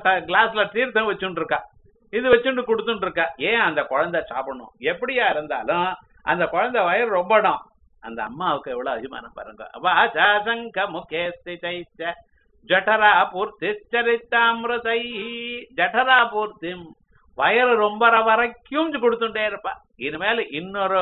கிளாஸ்ல தீர்த்தம் வச்சுட்டு இருக்கா இது வச்சுட்டு கொடுத்துட்டு இருக்கா ஏன் அந்த குழந்தை சாப்பிடணும் எப்படியா இருந்தாலும் அந்த குழந்தை வயிறு ரொம்படும் அந்த அம்மாவுக்கு எவ்வளவு அபிமானம் பாருங்க வாசாசங்க முகே ஸ்திதைச்ச ஜடரா பூர்த்தி சரித்தாமிரதை ஜடரா பூர்த்தி வயிறு ரொம்பற வரைக்கும் கொடுத்துட்டே இருப்பா இனிமேல் இன்னொரு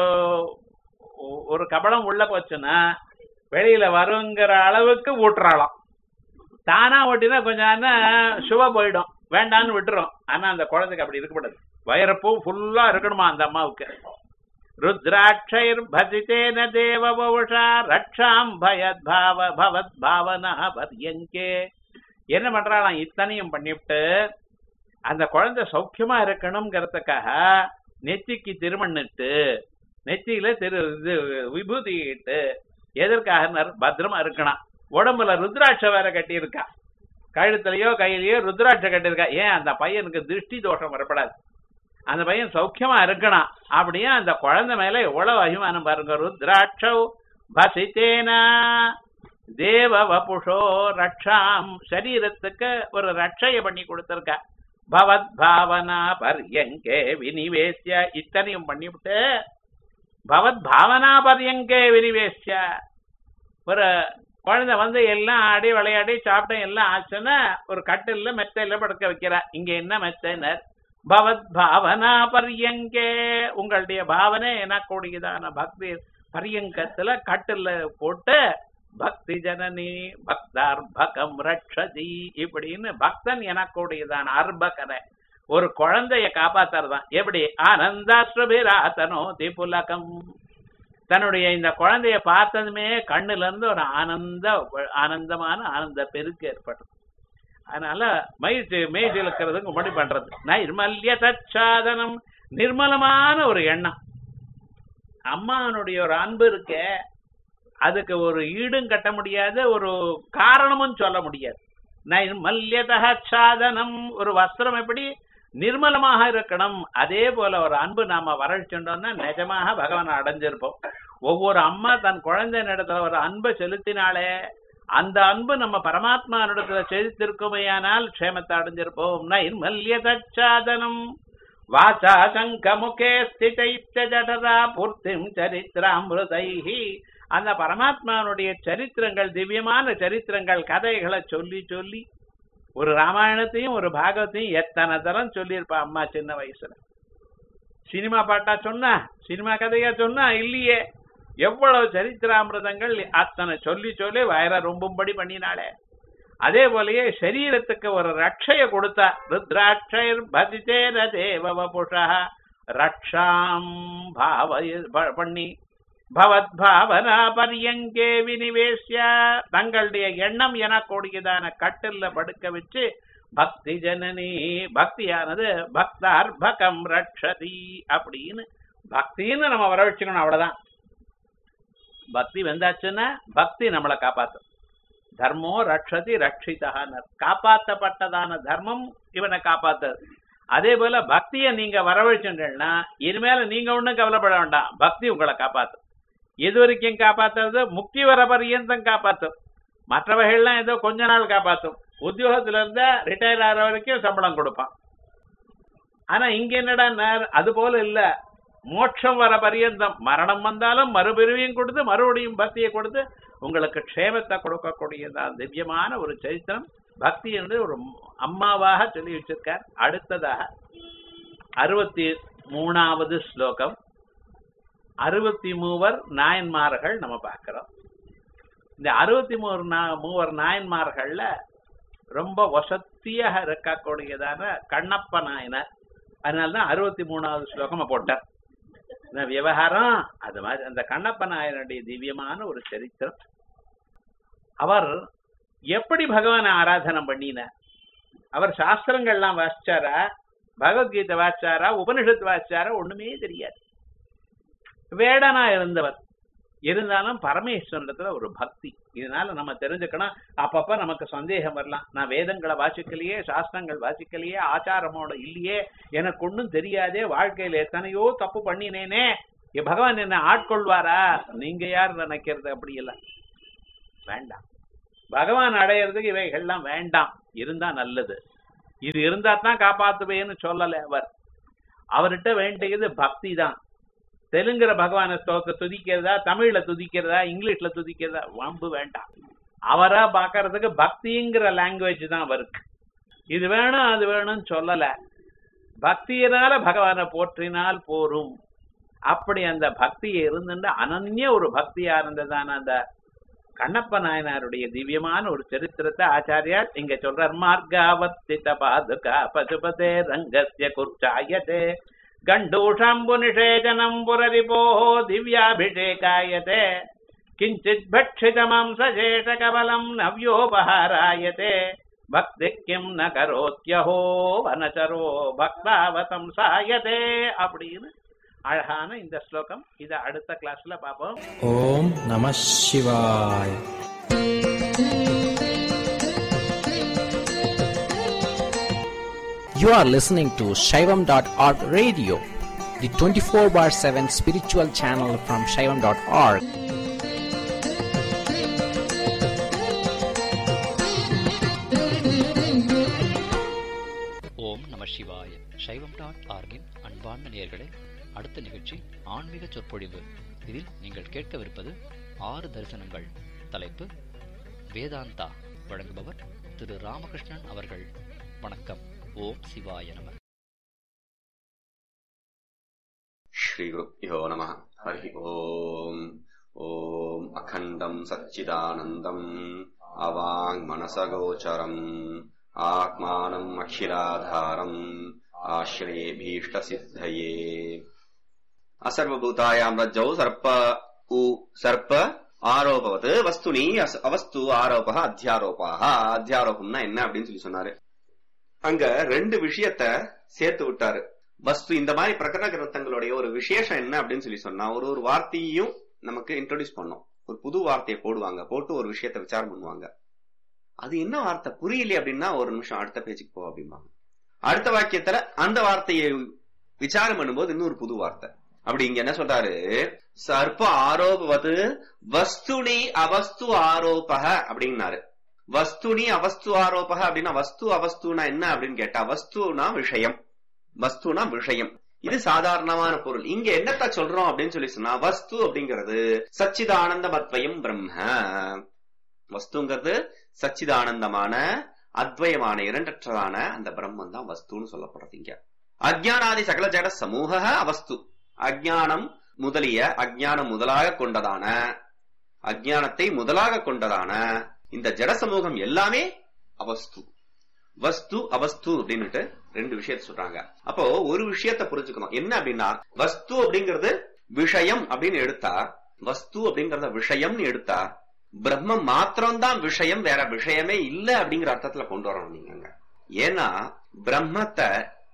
ஒ- ஒரு கபடம் உள்ள போச்சுன்னா வெளியில வருங்கிற அளவுக்கு ஊட்டுறாளாம் தானா ஓட்டினா கொஞ்சம் நேரம் சுவ போயிடும் வேண்டான்னு விட்டுரும் ஆனா அந்த குழந்தைக்கு அப்படி இருக்கக்கூடாது வயிறப்பூ ஃபுல்லா இருக்கணுமா அந்த அம்மாவுக்கு ருத்ராட்சைர் பசித்தேன தேவ பௌஷா ரக்ஷாம் பயத் பாவ பவத் பாவனா பர்யங்கே என்ன பண்றாளாம் இத்தனையும் பண்ணிவிட்டு அந்த குழந்தை சௌக்கியமா இருக்கணுங்கிறதுக்காக நெத்திக்கு திருமண்ணிட்டு நெத்தியில திரு இது விபூதி இட்டு எதற்காக பத்திரமா இருக்கணும் உடம்புல ருத்ராட்ச வேற கட்டியிருக்கா கழுத்துலயோ கையிலயோ ருத்ராட்ச கட்டியிருக்கா ஏன் அந்த பையனுக்கு திருஷ்டி தோஷம் வரப்படாது அந்த பையன் சௌக்கியமா இருக்கணும் அப்படியே அந்த குழந்தை மேல எவ்வளவு அபிமானம் பாருங்க ருத்ராட்சௌ பசித்தேனா தேவ வபுஷோ ரக்ஷாம் சரீரத்துக்கு ஒரு ரட்சைய பண்ணி கொடுத்திருக்கா பவத் பாவனா பர்யங்கே வினிவேசிய இத்தனையும் பண்ணிவிட்டு பவத் பாவனா பர்யங்கே வினிவேசிய ஒரு குழந்தை வந்து எல்லாம் ஆடி விளையாடி சாப்பிட்டு எல்லாம் ஆச்சுன்னா ஒரு கட்டில்ல மெத்தையில படுக்க வைக்கிறா இங்க என்ன மெத்தைனர் பவத் பாவனா பர்யங்கே உங்களுடைய பாவனை எனக்கூடியதான பக்தி பரியங்கத்துல கட்டில்ல போட்டு பக்தி ஜனனி பக்தார்பகம் ரட்சதி இப்படின்னு பக்தன் எனக்கூடியதான அர்பகனை ஒரு குழந்தைய காப்பாத்துறதான் எப்படி ஆனந்தாஸ்ரபிராத்தனோ திபுலகம் தன்னுடைய இந்த குழந்தைய பார்த்ததுமே கண்ணுல இருந்து ஒரு ஆனந்த ஆனந்தமான ஆனந்த பெருக்கு ஏற்படும் அதனால மயிற்சி மேய்ச்சி இழுக்கிறதுக்கு முன்னாடி பண்றது நைர்மல்ய தச்சாதனம் நிர்மலமான ஒரு எண்ணம் அம்மானுடைய ஒரு அன்பு இருக்கே அதுக்கு ஒரு ஈடும் கட்ட முடியாது ஒரு காரணமும் சொல்ல முடியாது நைர்மல்யதா சாதனம் ஒரு வஸ்திரம் எப்படி நிர்மலமாக இருக்கணும் அதே போல ஒரு அன்பு நாம வரச்சோண்டோம்னா நிஜமாக பகவான் அடைஞ்சிருப்போம் ஒவ்வொரு அம்மா தன் குழந்தை இடத்துல ஒரு அன்பை செலுத்தினாலே அந்த அன்பு நம்ம பரமாத்மா இடத்துல செலுத்திருக்குமையானால் க்ஷேமத்தை அடைஞ்சிருப்போம் நைர்மல்யதாதனம் வாசா சங்க முகே ஸ்திதைச்ச ஜடரா பூர்த்திம் சரித்திராமிருதைஹி அந்த பரமாத்மானுடைய சரித்திரங்கள் திவ்யமான சரித்திரங்கள் கதைகளை சொல்லி சொல்லி ஒரு ராமாயணத்தையும் ஒரு பாகவத்தையும் எத்தனை தரம் சொல்லியிருப்பா அம்மா சின்ன வயசுல சினிமா பாட்டா சொன்னா சினிமா கதையா சொன்னா இல்லையே எவ்வளவு சரித்திராமிரதங்கள் அத்தனை சொல்லி சொல்லி வயர ரொம்பும்படி பண்ணினாளே அதே போலயே சரீரத்துக்கு ஒரு ரட்சைய கொடுத்தா ருத்ராட்சைர் பதிதேன தேவ புஷா ரக்ஷாம் பாவ பண்ணி பவத் பாவனா பரியங்கே வினிவேசிய தங்களுடைய எண்ணம் எனக்கூடியதான கட்டில்ல படுக்க வச்சு பக்தி ஜனனி பக்தியானது பக்தார்பகம் ரட்சதி அப்படின்னு பக்தின்னு நம்ம வர வச்சுக்கணும் அவ்வளவுதான் பக்தி வந்தாச்சுன்னா பக்தி நம்மளை காப்பாத்தும் தர்மோ ரட்சதி ரட்சிதகான காப்பாத்தப்பட்டதான தர்மம் இவனை காப்பாத்துது அதே போல பக்தியை நீங்க வரவழைச்சுட்டீங்கன்னா இனிமேல நீங்க ஒண்ணும் கவலைப்பட வேண்டாம் பக்தி உங்களை காப்பாத்தும் எது வரைக்கும் காப்பாத்துறது முக்தி வர பரியந்தம் காப்பாத்தும் மற்றவைகள்லாம் ஏதோ கொஞ்ச நாள் காப்பாத்தும் உத்தியோகத்துல இருந்தா ரிட்டையர் ஆகிற வரைக்கும் சம்பளம் கொடுப்பான் ஆனா இங்க என்னடா அது போல இல்ல மோட்சம் வர பரியந்தம் மரணம் வந்தாலும் மறுபிரிவையும் கொடுத்து மறுபடியும் பக்தியை கொடுத்து உங்களுக்கு க்ஷேமத்தை கொடுக்கக்கூடியதான் திவ்யமான ஒரு சரித்திரம் பக்தி என்று ஒரு அம்மாவாக சொல்லி வச்சிருக்கார் அடுத்ததாக அறுபத்தி மூணாவது ஸ்லோகம் அறுபத்தி மூவர் நாயன்மார்கள் நம்ம பார்க்கிறோம் இந்த அறுபத்தி மூவர் நா- மூவர் நாயன்மார்கள்ல ரொம்ப வசத்தியாக இருக்கக்கூடியதான கண்ணப்ப நாயனர் அதனாலதான் அறுபத்தி மூணாவது ஸ்லோகமா போட்டார் இந்த விவகாரம் அது மாதிரி அந்த கண்ணப்ப நாயனுடைய திவ்யமான ஒரு சரித்திரம் அவர் எப்படி பகவானை ஆராதனை பண்ணினார் அவர் சாஸ்திரங்கள்லாம் வாசிச்சாரா பகவத்கீதை வாசிச்சாரா உபனிஷத்து வாசிச்சாரா ஒண்ணுமே தெரியாது வேடனா இருந்தவர் இருந்தாலும் பரமேஸ்வரத்துல ஒரு பக்தி இதனால நம்ம தெரிஞ்சுக்கணும் அப்பப்ப நமக்கு சந்தேகம் வரலாம் நான் வேதங்களை வாசிக்கலையே சாஸ்திரங்கள் வாசிக்கலையே ஆச்சாரமோட இல்லையே எனக்கு ஒண்ணும் தெரியாதே வாழ்க்கையில எத்தனையோ தப்பு பண்ணினேனே எ- பகவான் என்ன ஆட்கொள்வாரா நீங்க யார் நினைக்கிறது அப்படி இல்லை வேண்டாம் பகவான் அடையிறதுக்கு இவைகள்லாம் வேண்டாம் இருந்தா நல்லது இது இருந்தா தான் காப்பாத்துவேன்னு சொல்லல அவர் அவர்கிட்ட வேண்டியது பக்தி தான் தெலுங்குல பகவான ஸ்லோகத்தை துதிக்கிறதா தமிழ்ல துதிக்கிறதா இங்கிலீஷ்ல துதிக்கிறதா வம்பு வேண்டாம் அவரா பாக்குறதுக்கு பக்திங்கிற லாங்குவேஜ் தான் அவருக்கு இது வேணும் அது வேணும்னு சொல்லல பக்தியினால பகவானை போற்றினால் போரும் அப்படி அந்த பக்தியை இருந்துட்டு அனன்ய ஒரு பக்தியா இருந்ததான அந்த கண்ணப்ப நாயனாருடைய திவ்யமான ஒரு சரித்திரத்தை ஆச்சாரியார் இங்க சொல்றார் மார்காவர்த்தித பாதுகா பசுபதே ரங்கஸ்ய குர்ச்சாயதே கண்டூஷாம்பு நிஷேஜனம் புரரிபோ திவ்யாபிஷேகாயதே கிஞ்சித் பட்சிதமம்சேஷ கபலம் நவ்யோபஹாராயதே பக்தி கிம் ந கரோத்யஹோ வனச்சரோ பக்தாவதம்சாயதே அப்படின்னு அழகான இந்த ஸ்லோகம் இதை அடுத்த கிளாஸ்ல பார்ப்போம் ஓம் நம சிவாய் You are listening to Shaivam.org radio, the 24 bar 7 spiritual channel from Shaivam.org. ஓம் நம சிவாய சைவம் டாட் ஆர்கின் அன்பார்ந்த நேயர்களே அடுத்த நிகழ்ச்சி ஆன்மீக சொற்பொழிவு இதில் நீங்கள் கேட்கவிருப்பது ஆறு தரிசனங்கள் தலைப்பு வேதாந்தா வழங்குபவர் திரு ராமகிருஷ்ணன் அவர்கள் வணக்கம் ஓம் சிவாய நம श्रीगुरुभ्यो नमः हरिः ओम् ॐ अखण्डम् सच्चिदानन्दम् अवाङ्मनसगोचरम् आत्मानम् अखिलाधारम् आश्रयेभीष्टसिद्धये असर्वभूतायाम् रज्जौ सर्प उ सर्प ஆரோபவது வஸ்துனி அஸ்- அவஸ்து ஆரோபா அத்தியாரோபாக அத்தியாரோபம்னா என்ன அப்படின்னு சொல்லி சொன்னாரு அங்க ரெண்டு விஷயத்த சேர்த்து விட்டாரு வஸ்து இந்த மாதிரி பிரகரண கிரந்தங்களுடைய ஒரு விசேஷம் என்ன அப்படின்னு சொல்லி சொன்னா ஒரு ஒரு வார்த்தையையும் நமக்கு இன்ட்ரோடியூஸ் பண்ணோம் ஒரு புது வார்த்தையை போடுவாங்க போட்டு ஒரு விஷயத்தை விசாரம் பண்ணுவாங்க அது என்ன வார்த்தை புரியல அப்படின்னா ஒரு நிமிஷம் அடுத்த பேஜுக்கு போ அப்படிம்பாங்க அடுத்த வாக்கியத்துல அந்த வார்த்தையை விசாரம் பண்ணும்போது இன்னொரு புது வார்த்தை அப்படி இங்க என்ன சொல்றாரு சர்ப்ப ஆரோபவது வஸ்துனி அவஸ்து ஆரோபக அப்படின்னாரு வஸ்துனி அவஸ்து ஆரோபக அப்படின்னா வஸ்து அவஸ்துனா என்ன அப்படின்னு கேட்டா வஸ்துனா விஷயம் வஸ்துனா விஷயம் இது சாதாரணமான பொருள் இங்க என்னத்த சொல்றோம் அப்படின்னு சொல்லி சொன்னா வஸ்து அப்படிங்கிறது சச்சிதானந்த மத்வயம் பிரம்ம வஸ்துங்கிறது சச்சிதானந்தமான அத்வயமான இரண்டற்றதான அந்த பிரம்மன் தான் வஸ்துன்னு சொல்லப்படுறது இங்க அஜ்ஞானாதி சகல ஜட சமூக அவஸ்து அஜ்ஞானம் முதலிய அஜ்ஞானம் முதலாக கொண்டதான அஜ்ஞானத்தை முதலாக கொண்டதான இந்த ஜட சமூகம் எல்லாமே அவஸ்து வஸ்து அவஸ்து அப்படின்னுட்டு ரெண்டு விஷயத்த சொல்றாங்க அப்போ ஒரு விஷயத்த புரிஞ்சுக்கணும் என்ன அப்படின்னா வஸ்து அப்படிங்கிறது விஷயம் அப்படின்னு எடுத்தா வஸ்து அப்படிங்கறத விஷயம்னு எடுத்தா பிரம்மம் மாத்திரம்தான் விஷயம் வேற விஷயமே இல்ல அப்படிங்கிற அர்த்தத்துல கொண்டு வரணும் நீங்க ஏன்னா பிரம்மத்தை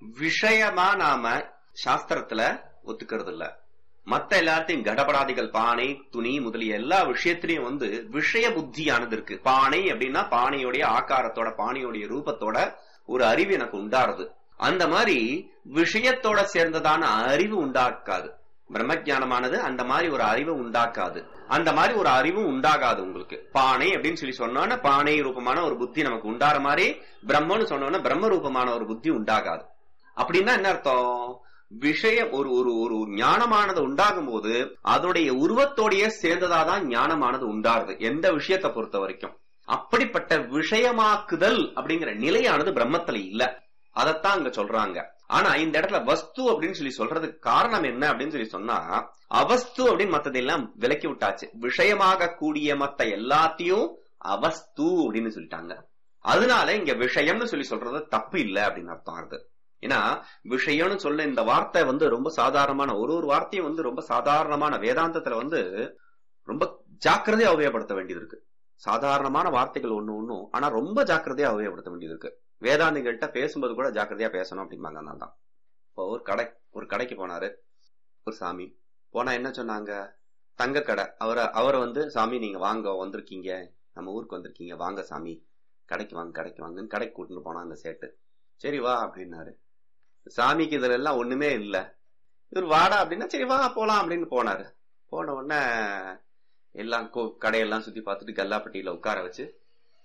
விஷயமா நாம சாஸ்திரத்துல ஒத்துக்கிறது இல்ல மத்த எல்லாத்தையும் கடபடாதிகள் பானை துணி முதலிய எல்லா விஷயத்திலையும் வந்து விஷய புத்தியானது இருக்கு பானை அப்படின்னா பானையுடைய ஆக்காரத்தோட பானையுடைய ரூபத்தோட ஒரு அறிவு எனக்கு உண்டாருது அந்த மாதிரி விஷயத்தோட சேர்ந்ததான அறிவு உண்டாக்காது பிரம்மஜானமானது அந்த மாதிரி ஒரு அறிவு உண்டாக்காது அந்த மாதிரி ஒரு அறிவும் உண்டாகாது உங்களுக்கு பானை அப்படின்னு சொல்லி சொன்னோன்னா பானை ரூபமான ஒரு புத்தி நமக்கு உண்டாற மாதிரி பிரம்மன்னு சொன்னோன்னா பிரம்ம ரூபமான ஒரு புத்தி உண்டாகாது அப்படின்னா என்ன அர்த்தம் விஷயம் ஒரு ஒரு ஒரு ஞானமானது உண்டாகும் போது அதோடைய உருவத்தோடைய சேர்ந்ததாதான் ஞானமானது உண்டாருது எந்த விஷயத்தை பொறுத்த வரைக்கும் அப்படிப்பட்ட விஷயமாக்குதல் அப்படிங்கிற நிலையானது பிரம்மத்துல இல்ல அதத்தான் அங்க சொல்றாங்க ஆனா இந்த இடத்துல வஸ்து அப்படின்னு சொல்லி சொல்றதுக்கு காரணம் என்ன அப்படின்னு சொல்லி சொன்னா அவஸ்து அப்படின்னு மத்ததெல்லாம் விலக்கி விட்டாச்சு விஷயமாக கூடிய மத்த எல்லாத்தையும் அவஸ்து அப்படின்னு சொல்லிட்டாங்க அதனால இங்க விஷயம்னு சொல்லி சொல்றது தப்பு இல்ல அப்படின்னு அர்த்தம் ஆகுது ஏன்னா விஷயம்னு சொல்ல இந்த வார்த்தை வந்து ரொம்ப சாதாரணமான ஒரு ஒரு வார்த்தையும் வந்து ரொம்ப சாதாரணமான வேதாந்தத்துல வந்து ரொம்ப ஜாக்கிரதையா உபயோகப்படுத்த வேண்டியது இருக்கு சாதாரணமான வார்த்தைகள் ஒண்ணு ஒண்ணும் ஆனா ரொம்ப ஜாக்கிரதையா உபயோகப்படுத்த வேண்டியது இருக்கு வேதாந்திகள்கிட்ட பேசும்போது கூட ஜாக்கிரதையா பேசணும் அப்படிம்பாங்க அதனால தான் இப்போ ஒரு கடை ஒரு கடைக்கு போனாரு ஒரு சாமி போனா என்ன சொன்னாங்க தங்க கடை அவரை அவரை வந்து சாமி நீங்க வாங்க வந்திருக்கீங்க நம்ம ஊருக்கு வந்திருக்கீங்க வாங்க சாமி கடைக்கு வாங்க கடைக்கு வாங்கன்னு கடைக்கு கூட்டிட்டு போனா அந்த சேட்டு சரி வா அப்படின்னாரு சாமிக்கு இதுல எல்லாம் ஒண்ணுமே இல்ல இவர் வாடா அப்படின்னா சரி வா போலாம் அப்படின்னு போனாரு போன உடனே எல்லாம் கோ- கடையெல்லாம் சுத்தி பார்த்துட்டு கல்லாப்பட்டியில உட்கார வச்சு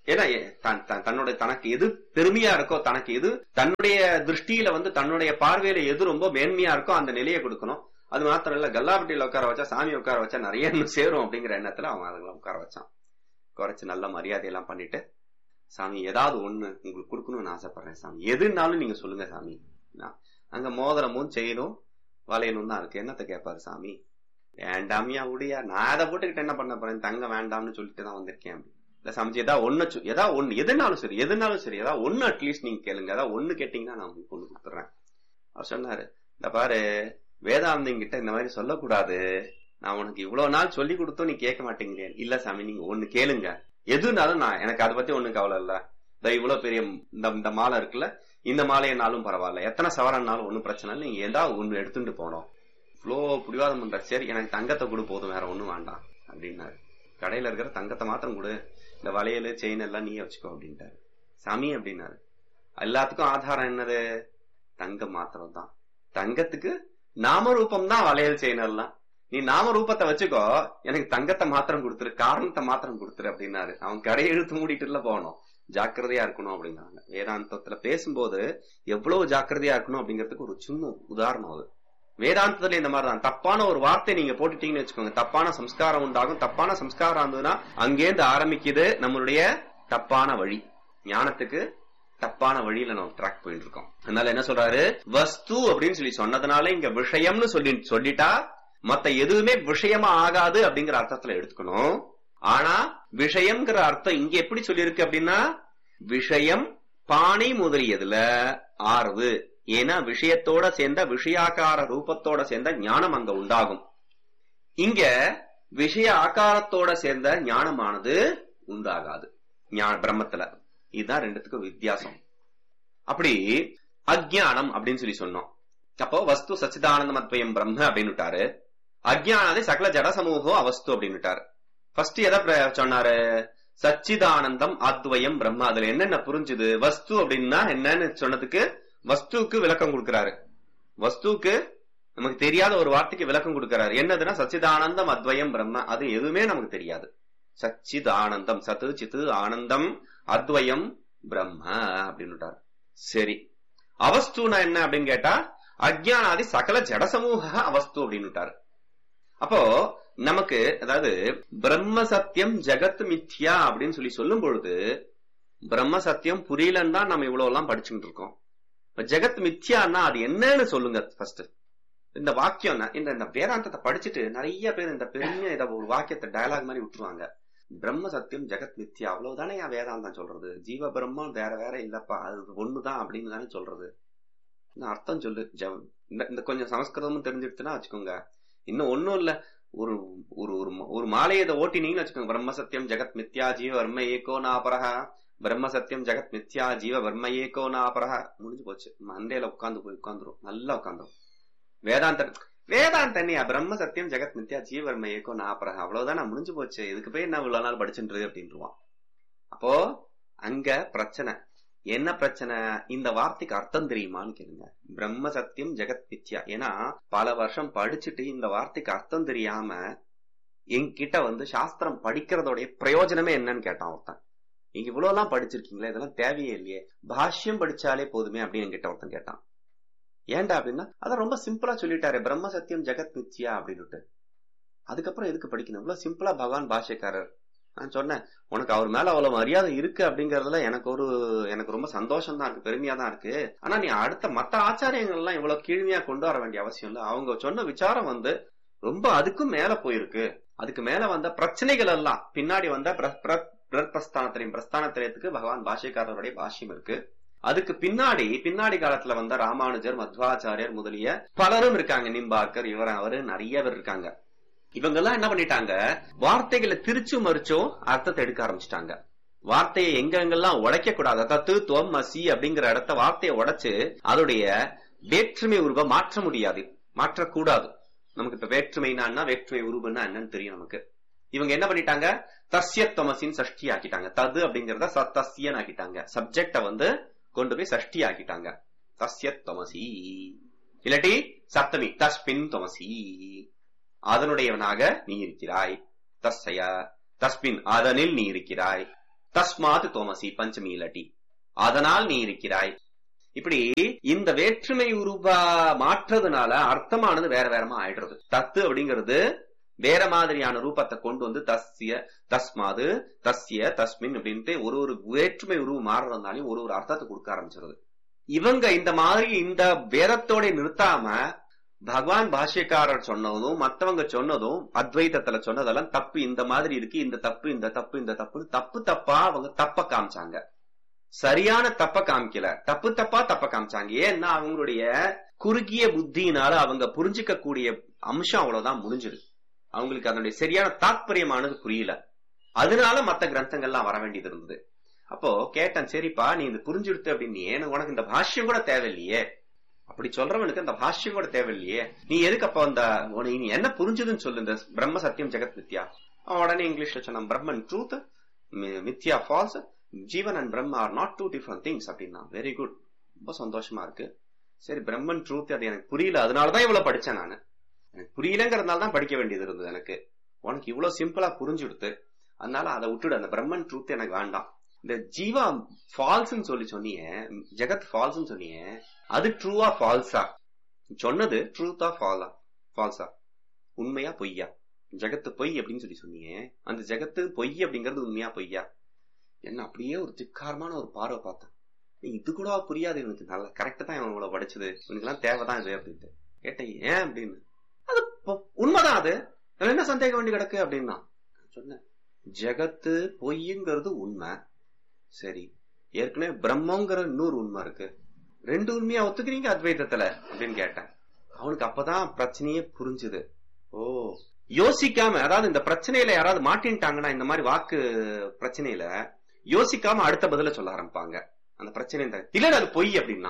ஏன்னா எ- தன்- தன்- தன்னுடைய தனக்கு எது பெருமையா இருக்கோ தனக்கு எது தன்னுடைய திருஷ்டியில வந்து தன்னுடைய பார்வையில எது ரொம்ப மேன்மையா இருக்கோ அந்த நிலையை கொடுக்கணும் அது மாத்திரம் இல்ல கல்லாப்பட்டியில உட்கார வச்சா சாமி உட்கார வச்சா நிறைய இன்னும் சேரும் அப்படிங்கிற எண்ணத்துல அவன் அதுல உட்கார வச்சான் குறைச்சு நல்ல மரியாதையெல்லாம் பண்ணிட்டு சாமி ஏதாவது ஒண்ணு உங்களுக்கு கொடுக்கணும்னு ஆசைப்படுறேன் சாமி எதுனாலும் நீங்க சொல்லுங்க சாமி நான் அங்க மோதிரமும் செயினும் வளையலும் தான் இருக்கு என்னத்த கேட்பாரு சாமி வேண்டாமியா உடியா நான் அதை போட்டுக்கிட்டு என்ன பண்ண போறேன் தங்க வேண்டாம்னு சொல்லிட்டு தான் வந்திருக்கேன் அப்படி. இல்ல சாமிஜி ஏதாவது ஒண்ணு சொ- ஏதாவது ஒண்ணு எதுனாலும் சரி எதுனாலும் சரி ஏதாவது ஒண்ணு அட்லீஸ்ட் நீங்க கேளுங்க ஏதாவது ஒண்ணு கேட்டீங்கன்னா நான் உங்களுக்கு கொண்டு கொடுத்துறேன் அவர் சொன்னாரு இந்த பாரு வேதாந்தம் கிட்ட இந்த மாதிரி சொல்லக்கூடாது நான் உனக்கு இவ்வளவு நாள் சொல்லி கொடுத்தும் நீ கேட்க மாட்டேங்கிறேன் இல்ல சாமி நீங்க ஒண்ணு கேளுங்க எதுனாலும் நான் எனக்கு அதை பத்தி ஒண்ணு கவலை இல்ல இந்த இவ்வளவு பெரிய இந்த இந்த மாலை இருக்குல்ல இந்த மாலையனாலும் பரவாயில்ல எத்தனை சவரன்னாலும் ஒண்ணும் பிரச்சனை இல்லை நீங்க ஏதாவது ஒண்ணு எடுத்துட்டு போனோம் இவ்வளோ பிடிவாதம் பண்ற சரி எனக்கு தங்கத்தை கொடு போதும் வேற ஒண்ணும் வேண்டாம் அப்படின்னாரு கடையில இருக்கிற தங்கத்தை மாத்திரம் கொடு இந்த வளையல் செயின் எல்லாம் நீயே வச்சுக்கோ அப்படின்ட்டாரு சாமி அப்படின்னாரு எல்லாத்துக்கும் ஆதாரம் என்னது தங்கம் மாத்திரம் தான் தங்கத்துக்கு நாம ரூபம் தான் வளையல் செயின் எல்லாம் நீ நாம ரூபத்தை வச்சுக்கோ எனக்கு தங்கத்தை மாத்திரம் கொடுத்துரு காரணத்தை மாத்திரம் கொடுத்துரு அப்படின்னாரு அவன் கடையை இழுத்து மூடிட்டுல போகணும் ஜாக்கிரதையா இருக்கணும் அப்படின்னாங்க வேதாந்தத்துல பேசும்போது எவ்வளவு ஜாக்கிரதையா இருக்கணும் அப்படிங்கிறதுக்கு ஒரு சின்ன உதாரணம் அது வேதாந்தத்துல இந்த மாதிரி தான் தப்பான ஒரு வார்த்தை நீங்க போட்டுட்டீங்கன்னு வச்சுக்கோங்க தப்பான சம்ஸ்காரம் உண்டாகும் தப்பான சம்ஸ்காரம் இருந்ததுன்னா அங்கேருந்து ஆரம்பிக்குது நம்மளுடைய தப்பான வழி ஞானத்துக்கு தப்பான வழியில நம்ம ட்ராக் போயிட்டு இருக்கோம் அதனால என்ன சொல்றாரு வஸ்து அப்படின்னு சொல்லி சொன்னதுனால இங்க விஷயம்னு சொல்லி சொல்லிட்டா மத்த எதுவுமே விஷயமா ஆகாது அப்படிங்கிற அர்த்தத்துல எடுத்துக்கணும் ஆனா விஷயம்ங்கிற அர்த்தம் இங்க எப்படி சொல்லியிருக்கு அப்படின்னா விஷயம் பானை முதலியதுல ஆறுது ஏன்னா விஷயத்தோட சேர்ந்த விஷயாக்கார ரூபத்தோட சேர்ந்த ஞானம் அங்க உண்டாகும் இங்க விஷய ஆகாரத்தோட சேர்ந்த ஞானமானது உண்டாகாது ஞான பிரம்மத்துல இதுதான் ரெண்டுத்துக்கும் வித்தியாசம் அப்படி அஜ்ஞானம் அப்படின்னு சொல்லி சொன்னோம் அப்போ வஸ்து சச்சிதானந்தம் அத்வயம் பிரம்ம அப்படின்னு விட்டாரு அஜ்ஞானதை சகல ஜட சமூகம் அவஸ்து அப்படின்னு விட்டாரு ஃபர்ஸ்ட் எதை பிர- சொன்னாரு சச்சிதானந்தம் அத்வயம் பிரம்ம அதுல என்னென்ன புரிஞ்சுது வஸ்து அப்படின்னா என்னன்னு சொன்னதுக்கு வஸ்துவுக்கு விளக்கம் கொடுக்கிறாரு வஸ்துவுக்கு நமக்கு தெரியாத ஒரு வார்த்தைக்கு விளக்கம் கொடுக்கிறாரு என்னதுன்னா சச்சிதானந்தம் அத்வயம் பிரம்ம அது எதுவுமே நமக்கு தெரியாது சச்சித் ஆனந்தம் சத்து சித்து ஆனந்தம் அத்வயம் பிரம்ம அப்படின்னு சரி அவஸ்துனா என்ன அப்படின்னு கேட்டா அஜ்ஞானாதி சகல ஜடசமூக அவஸ்து அப்படின்னு அப்போ நமக்கு அதாவது பிரம்ம சத்தியம் ஜெகத் மித்யா அப்படின்னு சொல்லி சொல்லும் பொழுது பிரம்ம சத்தியம் புரியலன்னு தான் நம்ம இவ்வளவு எல்லாம் படிச்சுட்டு இருக்கோம் இப்ப ஜெகத் மித்யான்னா அது என்னன்னு சொல்லுங்க ஃபர்ஸ்ட் இந்த வாக்கியம் ந- இந்த இந்த வேதாந்தத்தை படிச்சுட்டு நிறைய பேர் இந்த பெருமையா இத ஒரு வாக்கியத்தை டயலாக் மாதிரி விட்டுருவாங்க பிரம்ம சத்தியம் ஜெகத் மித்யா அவ்வளவுதானே என் வேதாந்தம் சொல்றது ஜீவ பிரம்மம் வேற வேற இல்லப்பா அது ஒண்ணுதான் அப்படின்னு தானே சொல்றது இன்னும் அர்த்தம் சொல்லு ஜ- இந்த- இந்த கொஞ்சம் சமஸ்கிருதமும் தெரிஞ்சிடுச்சுன்னா வச்சுக்கோங்க இன்னும் ஒண்ணும் இல்ல ஒரு ஒரு ஒரு ம- ஒரு மாலையை இதை ஓட்டினீங்கன்னு வச்சுக்கோங்க பிரம்ம சத்தியம் ஜெகத் மித்யா ஜீவ வர்ம ஏகோ நாபரஹ பிரம்ம சத்தியம் ஜெகத் மித்யா ஜீவ வர்ம ஏகோ நாபரஹ முடிஞ்சு போச்சு மண்டையில உட்கார்ந்து போய் உட்காந்துரும் நல்லா உட்காந்துரும் வேதாந்த வேதாந்த என்னையா பிரம்ம சத்தியம் ஜெகத் மித்யா ஜீவ வர்ம ஏகோ நாபரஹ அவ்வளவுதான் நான் முடிஞ்சு போச்சு இதுக்கு போய் என்ன இவ்வளவு நாள் படிச்சுட்டு அப்படின்ட்டுருவான் அப்போ அங்க பிரச்சனை என்ன பிரச்சனை இந்த வார்த்தைக்கு அர்த்தம் தெரியுமான்னு கேளுங்க பிரம்ம சத்தியம் ஜெகத் மித்யா ஏன்னா பல வருஷம் படிச்சுட்டு இந்த வார்த்தைக்கு அர்த்தம் தெரியாம என்கிட்ட வந்து சாஸ்திரம் படிக்கிறதோடைய பிரயோஜனமே என்னன்னு கேட்டான் ஒருத்தன் நீங்க இவ்வளவு எல்லாம் படிச்சிருக்கீங்களே இதெல்லாம் தேவையே இல்லையே பாஷ்யம் படிச்சாலே போதுமே அப்படின்னு என்கிட்ட ஒருத்தன் கேட்டான் ஏன்டா அப்படின்னா அதான் ரொம்ப சிம்பிளா சொல்லிட்டாரு பிரம்ம சத்தியம் ஜெகத் மித்யா அப்படின்னுட்டு அதுக்கப்புறம் எதுக்கு படிக்கணும் இவ்வளவு சிம்பிளா பகவான் பாஷ்யக்காரர் நான் சொன்னேன் உனக்கு அவர் மேல அவ்வளவு மரியாதை இருக்கு அப்படிங்கறதுல எனக்கு ஒரு எனக்கு ரொம்ப சந்தோஷம் தான் இருக்கு பெருமையா தான் இருக்கு ஆனா நீ அடுத்த மத்த ஆச்சாரியங்கள் எல்லாம் இவ்வளவு கீழ்மையா கொண்டு வர வேண்டிய அவசியம் இல்ல அவங்க சொன்ன விசாரம் வந்து ரொம்ப அதுக்கும் மேல போயிருக்கு அதுக்கு மேல வந்த பிரச்சனைகள் எல்லாம் பின்னாடி வந்த பிர- பிர- பிரஸ்தானத்திலையும் பிரஸ்தானத்திரயத்துக்கு பகவான் பாஷ்யக்காரருடைய பாஷ்யம் இருக்கு அதுக்கு பின்னாடி பின்னாடி காலத்துல வந்த ராமானுஜர் மத்வாச்சாரியர் முதலிய பலரும் இருக்காங்க நிம்பாக்கர் இவர் அவரு நிறைய பேர் இருக்காங்க இவங்க எல்லாம் என்ன பண்ணிட்டாங்க வார்த்தைகளை திருச்சு மறிச்சும் அர்த்தத்தை எடுக்க ஆரம்பிச்சிட்டாங்க வார்த்தையை எங்க எங்கெல்லாம் உடைக்க கூடாது தத்து துவம் மசி அப்படிங்கிற இடத்த வார்த்தையை உடைச்சு அதோடைய வேற்றுமை உருவ மாற்ற முடியாது மாற்றக்கூடாது நமக்கு இப்ப வேற்றுமைனா என்ன, வேற்றுமை உருவம்னா என்னன்னு தெரியும் நமக்கு இவங்க என்ன பண்ணிட்டாங்க தஸ்யத்வமசின்னு சஷ்டி ஆக்கிட்டாங்க தது அப்படிங்கறத சத்தஸ்யன் ஆக்கிட்டாங்க சப்ஜெக்ட வந்து கொண்டு போய் சஷ்டி ஆக்கிட்டாங்க தஸ்யத்வமசி இல்லாட்டி சப்தமி தஸ்பின் துவமசி அதனுடையவனாக நீ இருக்கிறாய் தஸ்ஸய தஸ்மின் அதனில் நீ இருக்கிறாய் தஸ்மாத் தோமசி பஞ்சமி இல்லாட்டி அதனால் நீ இருக்கிறாய் இப்படி இந்த வேற்றுமை உருவா மாற்றதுனால அர்த்தமானது வேற வேறமா ஆயிடுறது தத்து அப்படிங்கிறது வேற மாதிரியான ரூபத்தை கொண்டு வந்து தஸ்ய தஸ்மாது தஸ்ய தஸ்மின் அப்படின்ட்டு ஒரு ஒரு வேற்றுமை உருவம் மாறுறதுனாலையும் ஒரு ஒரு அர்த்தத்தை கொடுக்க ஆரம்பிச்சிருது இவங்க இந்த மாதிரி இந்த வேதத்தோட நிறுத்தாம பகவான் பாஷ்யக்காரர் சொன்னதும் மத்தவங்க சொன்னதும் அத்வைதத்துல சொன்னதெல்லாம் தப்பு இந்த மாதிரி இருக்கு இந்த தப்பு இந்த தப்பு இந்த தப்புன்னு தப்பு தப்பா அவங்க தப்ப காமிச்சாங்க சரியான தப்ப காமிக்கல தப்பு தப்பா தப்ப காமிச்சாங்க ஏன்னா அவங்களுடைய குறுகிய புத்தியினால அவங்க புரிஞ்சுக்க கூடிய அம்சம் அவ்வளவுதான் முடிஞ்சிரு அவங்களுக்கு அதனுடைய சரியான தாத்பரியமானது புரியல அதனால மத்த கிரந்தங்கள்லாம் வர வேண்டியது இருந்தது அப்போ கேட்டேன் சரிப்பா நீ இது புரிஞ்சுடுத்து அப்படின்னு எனக்கு உனக்கு இந்த பாஷ்யம் கூட தேவையில்லையே அப்படி சொல்றவனுக்கு அந்த பாஷ்யம் கூட தேவையில்லையே நீ எதுக்கு அப்ப அந்த உனக்கு நீ என்ன புரிஞ்சுதுன்னு சொல்லு இந்த பிரம்ம சத்தியம் ஜெகத் மித்யா அவன் உடனே இங்கிலீஷ்ல சொன்னான் Brahman truth mithya false jivan and Brahma are not two different things அப்படின்னா வெரி குட் ரொம்ப சந்தோஷமா இருக்கு சரி பிரம்மன் ட்ரூத் அது எனக்கு புரியல அதனாலதான் இவ்வளவு படிச்சேன் நானு எனக்கு புரியலங்கிறதுனால தான் படிக்க வேண்டியது இருந்தது எனக்கு உனக்கு இவ்வளவு சிம்பிளா புரிஞ்சுடுத்து அதனால அதை விட்டுடு அந்த பிரம்மன் ட்ரூத் எனக்கு வேண்டாம் இந்த ஜீவா ஃபால்ஸ்ன்னு சொல்லி சொன்னியே ஜெகத் ஃபால்ஸ்ன்னு சொன்னியே அது ட்ரூவா ஃபால்ஸா சொன்னது ட்ரூத்தா ஃபாலா ஃபால்ஸா உண்மையா பொய்யா ஜெகத்து பொய் அப்படின்னு சொல்லி சொன்னியே அந்த ஜெகத்து பொய் அப்படிங்கிறது உண்மையா பொய்யா என்ன அப்படியே ஒரு திக்காரமான ஒரு பார்வை பார்த்தேன் இது கூட புரியாது எனக்கு நல்லா கரெக்டா தான் இவன் இவ்வளவு படிச்சது இவனுக்கு எல்லாம் தேவைதான் இது அப்படின்ட்டு கேட்டேன் ஏன் அப்படின்னு அது உண்மைதான் அது என்ன சந்தேகம் வேண்டி கிடக்கு அப்படின்னா சொன்னேன் ஜெகத்து பொய்ங்கிறது உண்மை சரி ஏற்கனவே பிரம்மங்கிற இன்னொரு உண்மை இருக்கு ரெண்டு உண்மையா ஒத்துக்கிறீங்க அத்வைதத்துல அப்படின்னு கேட்டேன் அவனுக்கு அப்பதான் பிரச்சனையே புரிஞ்சுது ஓ யோசிக்காம அதாவது இந்த பிரச்சனையில யாராவது மாட்டின்ட்டாங்கன்னா இந்த மாதிரி வாக்கு பிரச்சனையில யோசிக்காம அடுத்த பதில சொல்ல ஆரம்பிப்பாங்க அந்த பிரச்சனை இல்ல அது பொய் அப்படின்னா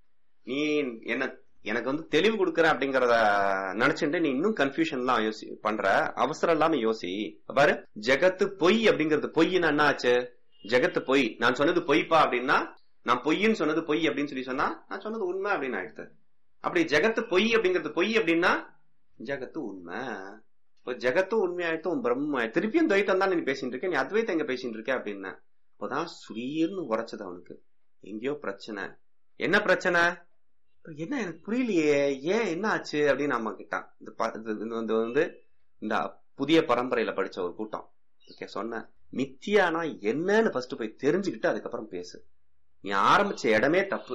நீ என்ன எனக்கு வந்து தெளிவு கொடுக்கற அப்படிங்கறத நினைச்சுட்டு நீ இன்னும் கன்ஃபியூஷன்லாம் யோசி பண்ற அவசரம் இல்லாம யோசி பாரு ஜெகத்து பொய் அப்படிங்கறது பொய்ன்னு என்ன ஆச்சு ஜெகத்து பொய் நான் சொன்னது பொய்ப்பா அப்படின்னா நான் பொய்ன்னு சொன்னது பொய் அப்படின்னு சொல்லி சொன்னா நான் சொன்னது உண்மை அப்படின்னு ஆயிடுது அப்படி ஜெகத்து பொய் அப்படிங்கிறது பொய் அப்படின்னா ஜெகத்து உண்மை இப்போ ஜெகத்து உண்மையாயிட்டும் பிரம்ம திருப்பியும் துவைத்தம் தான் நீ பேசிட்டு இருக்க நீ அத்வைத்தம் எங்க பேசிட்டு இருக்க அப்படின்னா அப்போதான் சுரீர்னு உரைச்சது அவனுக்கு எங்கேயோ பிரச்சனை என்ன பிரச்சனை என்ன எனக்கு புரியலையே ஏன் என்ன ஆச்சு அப்படின்னு நம்ம கிட்டான் இந்த வந்து இந்த புதிய பரம்பரையில படிச்ச ஒரு கூட்டம் ஓகே சொன்னேன் மித்தியானா என்னன்னு ஃபர்ஸ்ட் போய் தெரிஞ்சுக்கிட்டு அதுக்கப்புறம் பேசு நீ ஆரம்பிச்ச இடமே தப்பு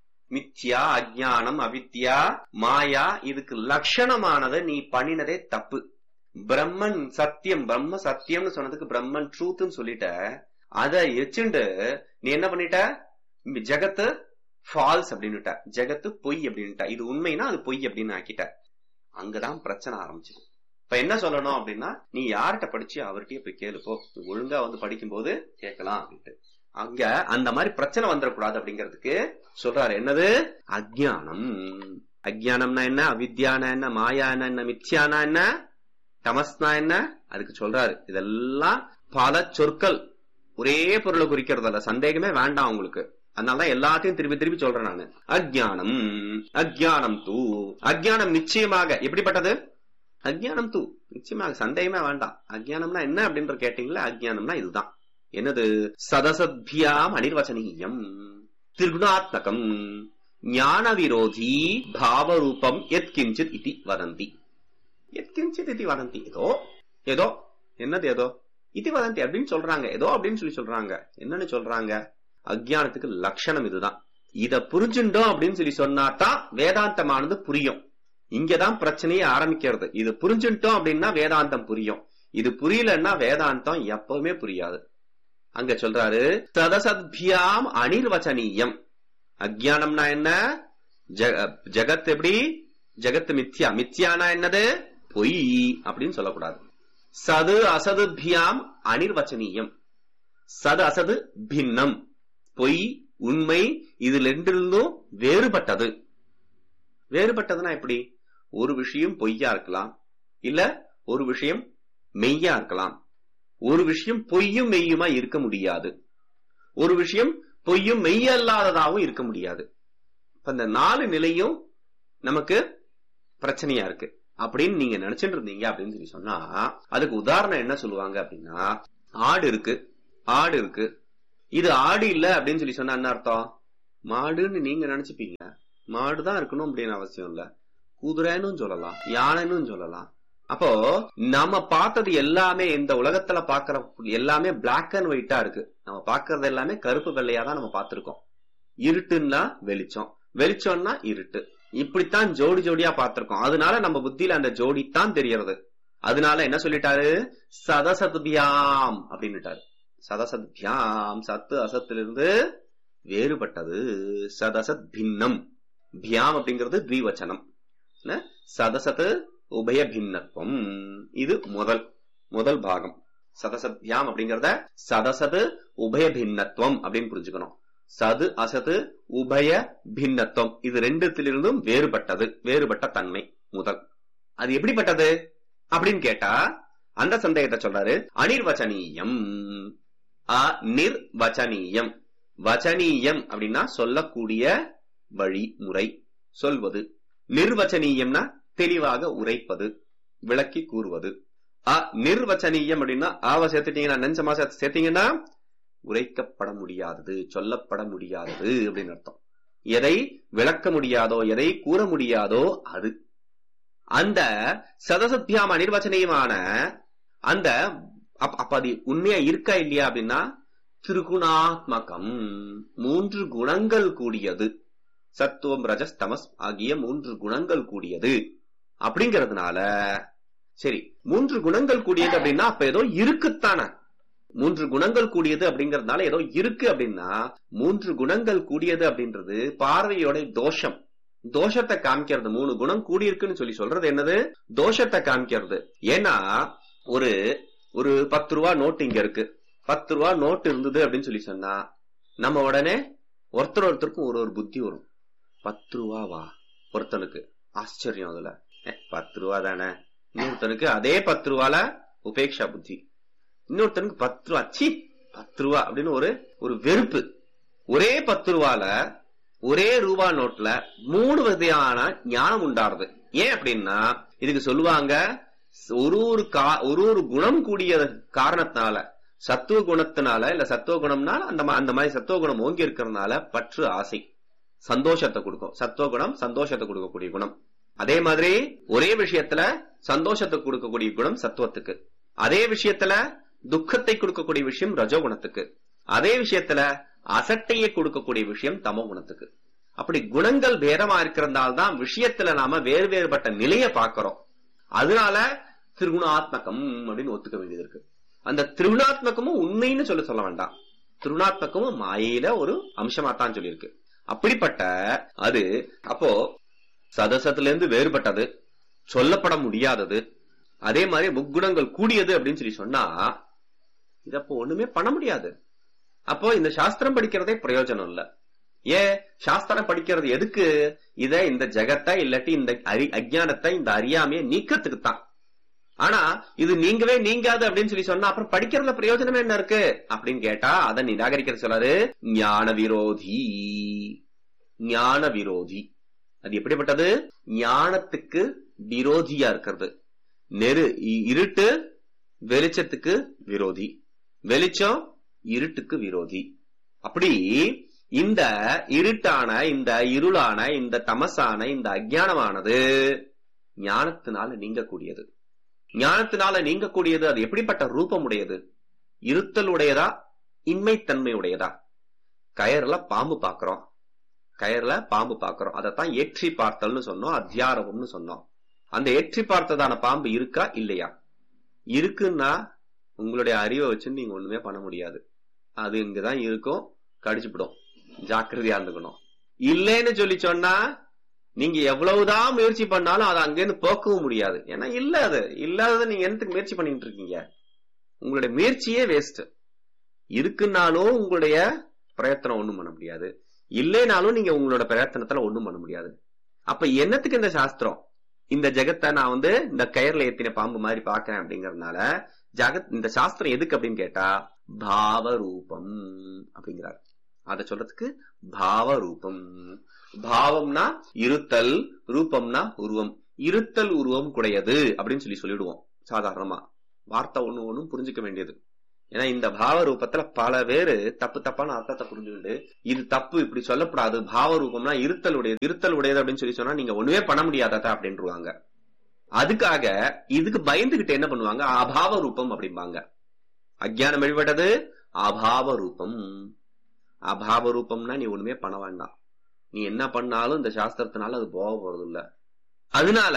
மித்யா அஜானம் அவித்யா மாயா இதுக்கு லட்சணமானதை நீ பண்ணினதே தப்பு பிரம்மன் சத்தியம் பிரம்ம சத்தியம்னு சொன்னதுக்கு பிரம்மன் ட்ரூத்னு சொல்லிட்ட அதை வச்சுண்டு நீ என்ன பண்ணிட்ட ஜெகத்து ஃபால்ஸ் அப்படின்னுட்ட ஜெகத்து பொய் அப்படின்னுட்ட இது உண்மைனா அது பொய் அப்படின்னு ஆக்கிட்ட அங்கதான் பிரச்சனை ஆரம்பிச்சது இப்ப என்ன சொல்லணும் அப்படின்னா நீ யார்கிட்ட படிச்சு அவர்கிட்டயே போய் கேளுப்போ ஒழுங்கா வந்து படிக்கும் போது கேட்கலாம் அப்படின்ட்டு அங்க அந்த மாதிரி பிரச்சனை வந்துடக்கூடாது அப்படிங்கிறதுக்கு சொல்றாரு என்னது அஜானம் அஜானம்னா என்ன அவித்யானா என்ன மாயானா என்ன மித்யானா என்ன தமஸ்னா என்ன அதுக்கு சொல்றாரு இதெல்லாம் பல சொற்கள் ஒரே பொருளை குறிக்கிறது அல்ல சந்தேகமே வேண்டாம் உங்களுக்கு அதனாலதான் எல்லாத்தையும் திருப்பி திருப்பி சொல்றேன் நானு அஜானம் அஜானம் தூ அஜானம் நிச்சயமாக எப்படிப்பட்டது அஜானம் தூ நிச்சயமாக சந்தேகமே வேண்டாம் அஜானம்னா என்ன அப்படின்ற கேட்டீங்களா அஜானம்னா இதுதான் என்னது சதசத்பியாம் அனிர்வச்சனீயம் திரிகுணாத்மகம் ஞான விரோதி பாவரூபம் எத் கிஞ்சித் இதி வதந்தி எத் கிஞ்சித் இதி வதந்தி ஏதோ ஏதோ என்னது ஏதோ இது வதந்தி அப்படின்னு சொல்றாங்க ஏதோ அப்படின்னு சொல்லி சொல்றாங்க என்னன்னு சொல்றாங்க அஜானத்துக்கு லட்சணம் இதுதான் இத புரிஞ்சுட்டோம் அப்படின்னு சொல்லி சொன்னாதான் வேதாந்தமானது புரியும் இங்கதான் பிரச்சனையே ஆரம்பிக்கிறது இது புரிஞ்சுட்டோம் அப்படின்னா வேதாந்தம் புரியும் இது புரியலன்னா வேதாந்தம் எப்பவுமே புரியாது அங்க சொல்றாரு சதசத்பியாம் அனிர்வச்சனீயம் அஜானம்னா என்ன ஜெகத் எப்படி ஜெகத் மித்யா மித்யானா என்னது பொய் அப்படின்னு சொல்லக்கூடாது சது அசதுபியாம் அனிர்வச்சனீயம் சது அசது பின்னம் பொய் உண்மை இது ரெண்டிலிருந்தும் வேறுபட்டது வேறுபட்டதுன்னா எப்படி ஒரு விஷயம் பொய்யா இருக்கலாம் இல்ல ஒரு விஷயம் மெய்யா இருக்கலாம் ஒரு விஷயம் பொய்யும் மெய்யுமா இருக்க முடியாது ஒரு விஷயம் பொய்யும் மெய்யல்லாததாகவும் இருக்க முடியாது இப்ப இந்த நாலு நிலையும் நமக்கு பிரச்சனையா இருக்கு அப்படின்னு நீங்க நினைச்சிட்டு இருந்தீங்க அப்படின்னு சொல்லி சொன்னா அதுக்கு உதாரணம் என்ன சொல்லுவாங்க அப்படின்னா ஆடு இருக்கு ஆடு இருக்கு இது ஆடு இல்ல அப்படின்னு சொல்லி சொன்னா என்ன அர்த்தம் மாடுன்னு நீங்க நினைச்சுப்பீங்க மாடுதான் இருக்கணும் அப்படின்னு அவசியம் இல்ல குதிரைன்னு சொல்லலாம் யானைன்னு சொல்லலாம் அப்போ நம்ம பார்த்தது எல்லாமே இந்த உலகத்துல பாக்குற எல்லாமே பிளாக் அண்ட் ஒயிட்டா இருக்கு நம்ம பாக்குறது எல்லாமே கருப்பு வெள்ளையா தான் நம்ம பார்த்திருக்கோம் இருட்டுன்னா வெளிச்சம் வெளிச்சம்னா இருட்டு இப்படித்தான் ஜோடி ஜோடியா பார்த்திருக்கோம் அதனால நம்ம புத்தியில அந்த ஜோடி தான் தெரியறது அதனால என்ன சொல்லிட்டாரு சதசத்பியாம் அப்படின்னுட்டாரு சதசத்பியாம் சத்து அசத்திலிருந்து வேறுபட்டது சதசத் பின்னம் பியாம் அப்படிங்கிறது த்விவச்சனம் என்ன? சதசத் உபய பின்னத்துவம் இது முதல் முதல் பாகம் சதசத்யாம் அப்படிங்கறத சதசது உபய பின்னத்துவம் அப்படின்னு புரிஞ்சுக்கணும் சது அசது உபய பின்னத்துவம் இது ரெண்டுத்திலிருந்தும் வேறுபட்டது வேறுபட்ட தன்மை முதல் அது எப்படிப்பட்டது அப்படின்னு கேட்டா அந்த சந்தேகத்தை சொல்றாரு அனிர்வச்சனீயம் அநிர்வச்சனீயம் வச்சனீயம் அப்படின்னா சொல்லக்கூடிய வழிமுறை சொல்வது நிர்வச்சனீயம்னா தெளிவாக உரைப்பது விளக்கி கூறுவது அ நிர்வச்சனீயம் அப்படின்னா ஆவ சேர்த்துட்டீங்கன்னா நெஞ்சமா சேர்த்து சேர்த்தீங்கன்னா உரைக்கப்பட முடியாதது சொல்லப்பட முடியாதது அப்படின்னு அர்த்தம் எதை விளக்க முடியாதோ எதை கூற முடியாதோ அது அந்த சதசத்யாம் அனிர்வச்சனீயமான அந்த அப்ப அப்ப அது உண்மையா இருக்கா இல்லையா அப்படின்னா திருகுணாத்மகம் மூன்று குணங்கள் கூடியது சத்துவம் ரஜஸ் தமஸ் ஆகிய மூன்று குணங்கள் கூடியது அப்படிங்கறதுனால சரி மூன்று குணங்கள் கூடியது அப்படின்னா அப்ப ஏதோ இருக்குத்தானே மூன்று குணங்கள் கூடியது அப்படிங்கறதுனால ஏதோ இருக்கு அப்படின்னா மூன்று குணங்கள் கூடியது அப்படின்றது பார்வையோட தோஷம் தோஷத்தை காமிக்கிறது மூணு குணம் கூடியிருக்குன்னு சொல்லி சொல்றது என்னது தோஷத்தை காமிக்கிறது ஏன்னா ஒரு ஒரு பத்து ரூபா நோட்டு இங்க இருக்கு பத்து ரூபா நோட்டு இருந்தது அப்படின்னு சொல்லி சொன்னா நம்ம உடனே ஒருத்தர் ஒருத்தருக்கும் ஒரு ஒரு புத்தி வரும் பத்து ரூபாவா ஒருத்தனுக்கு ஆச்சரியம் அதுல "ஏ, பத்து ரூபா தானே இன்னொருத்தனுக்கு அதே பத்து ரூபால உபேக்ஷா புத்தி இன்னொருத்தனுக்கு பத்து ரூபா சி பத்து ரூபா அப்படின்னு ஒரு ஒரு வெறுப்பு ஒரே பத்து ரூபால ஒரே ரூபா நோட்ல மூணு வகையான ஞானம் உண்டாருது ஏன் அப்படின்னா இதுக்கு சொல்லுவாங்க ஒரு ஒரு கா ஒரு ஒரு குணம் கூடிய காரணத்தினால சத்துவ குணத்தினால இல்ல சத்துவ குணம்னால அந்த மா- அந்த மாதிரி சத்துவ குணம் ஓங்கி இருக்கிறதுனால பற்று ஆசை சந்தோஷத்தை கொடுக்கும் சத்துவ குணம் சந்தோஷத்தை கொடுக்கக்கூடிய குணம் அதே மாதிரி ஒரே விஷயத்துல சந்தோஷத்தை கொடுக்கக்கூடிய குணம் சத்துவத்துக்கு அதே விஷயத்துல துக்கத்தை கொடுக்கக்கூடிய விஷயம் ரஜோகுணத்துக்கு அதே விஷயத்துல அசட்டையை கொடுக்கக்கூடிய விஷயம் தமோ குணத்துக்கு அப்படி குணங்கள் பேதமா இருக்கிறதால தான் விஷயத்துல நாம வேறு வேறுபட்ட நிலையை பார்க்கிறோம் அதனால திருகுணாத்மகம் அப்படின்னு ஒத்துக்க வேண்டியது இருக்கு அந்த திருகுணாத்மகமும் உண்மைன்னு சொல்ல சொல்ல வேண்டாம் திருகுணாத்மகமும் மாயையில ஒரு அம்சமா தான் சொல்லியிருக்கு அப்படிப்பட்ட அது அப்போ சதசத்துல இருந்து வேறுபட்டது சொல்லப்பட முடியாதது அதே மாதிரி முக்குணங்கள் கூடியது அப்படின்னு சொல்லி சொன்னா இது அப்போ ஒண்ணுமே பண்ண முடியாது அப்போ இந்த சாஸ்திரம் படிக்கிறதே பிரயோஜனம் இல்ல ஏன் சாஸ்திரம் படிக்கிறது எதுக்கு இத இந்த ஜெகத்தை இல்லாட்டி இந்த அறி அஜ்ஞானத்தை இந்த அறியாமையை நீக்கத்துக்கு தான் ஆனா இது நீங்கவே நீங்காது அப்படின்னு சொல்லி சொன்னா அப்புறம் படிக்கிறதுல பிரயோஜனம் என்ன இருக்கு அப்படின்னு கேட்டா அதை நிராகரிக்கிற சொல்லாரு ஞான விரோதி ஞான விரோதி அது எப்படிப்பட்டது ஞானத்துக்கு விரோதியா இருக்கிறது நெரு இ- இருட்டு வெளிச்சத்துக்கு விரோதி வெளிச்சம் இருட்டுக்கு விரோதி அப்படி இந்த இருட்டான இந்த இருளான இந்த தமசான இந்த அஜ்ஞானமானது ஞானத்தினால நீங்கக்கூடியது ஞானத்தினால நீங்கக்கூடியது அது எப்படிப்பட்ட ரூபம் உடையது இருத்தல் உடையதா இன்மைத்தன்மை உடையதா கயர்ல பாம்பு பாக்குறோம் கயர்ல பாம்பு பாக்குறோம் அதைத்தான் ஏற்றி பார்த்தல்னு சொன்னோம் அத்தியாரவம்னு சொன்னோம் அந்த ஏற்றி பார்த்ததான பாம்பு இருக்கா இல்லையா இருக்குன்னா உங்களுடைய அறிவை வச்சு நீங்க ஒண்ணுமே பண்ண முடியாது அது இங்கதான் இருக்கும் கடிச்சுப்பிடும் ஜாக்கிரதையா இருந்துக்கணும் இல்லைன்னு சொல்லி சொன்னா நீங்க எவ்வளவுதான் முயற்சி பண்ணாலும் அதை அங்கேருந்து போக்கவும் முடியாது ஏன்னா இல்ல அது இல்லாததை நீங்க என்னத்துக்கு முயற்சி பண்ணிட்டு இருக்கீங்க உங்களுடைய முயற்சியே வேஸ்ட் இருக்குன்னாலும் உங்களுடைய பிரயத்தனம் ஒண்ணும் பண்ண முடியாது இல்லைனாலும் நீங்க உங்களோட பிரயத்தனத்துல ஒண்ணும் பண்ண முடியாது அப்ப என்னத்துக்கு இந்த சாஸ்திரம் இந்த ஜெகத்தை நான் வந்து இந்த கயர்ல ஏத்தின பாம்பு மாதிரி பாக்குறேன் அப்படிங்கறதுனால ஜகத் இந்த சாஸ்திரம் எதுக்கு அப்படின்னு கேட்டா பாவ ரூபம் அப்படிங்கிறார் அத சொல்றதுக்கு பாவ ரூபம் பாவம்னா இருத்தல் ரூபம்னா உருவம் இருத்தல் உருவம் குடையது அப்படின்னு சொல்லி சொல்லிடுவோம் சாதாரணமா வார்த்தை ஒண்ணு ஒண்ணும் புரிஞ்சுக்க வேண்டியது ஏன்னா இந்த பாவ ரூபத்துல பல பேரு தப்பு தப்பான அர்த்தத்தை புரிஞ்சுக்கிட்டு இது தப்பு இப்படி சொல்லக்கூடாது பாவ ரூபம்னா இருத்தல் உடையது இருத்தல் உடையது அப்படின்னு சொல்லி சொன்னா நீங்க ஒண்ணுமே பண்ண முடியாததா அப்படின்ருவாங்க அதுக்காக இதுக்கு பயந்துகிட்டு என்ன பண்ணுவாங்க அபாவ ரூபம் அப்படிம்பாங்க அஜ்ஞானம் வழிபட்டது அபாவ ரூபம் அபாவ ரூபம்னா நீ ஒண்ணுமே பண்ண வேண்டாம் நீ என்ன பண்ணாலும் இந்த சாஸ்திரத்தினால அது போக போறது இல்ல அதனால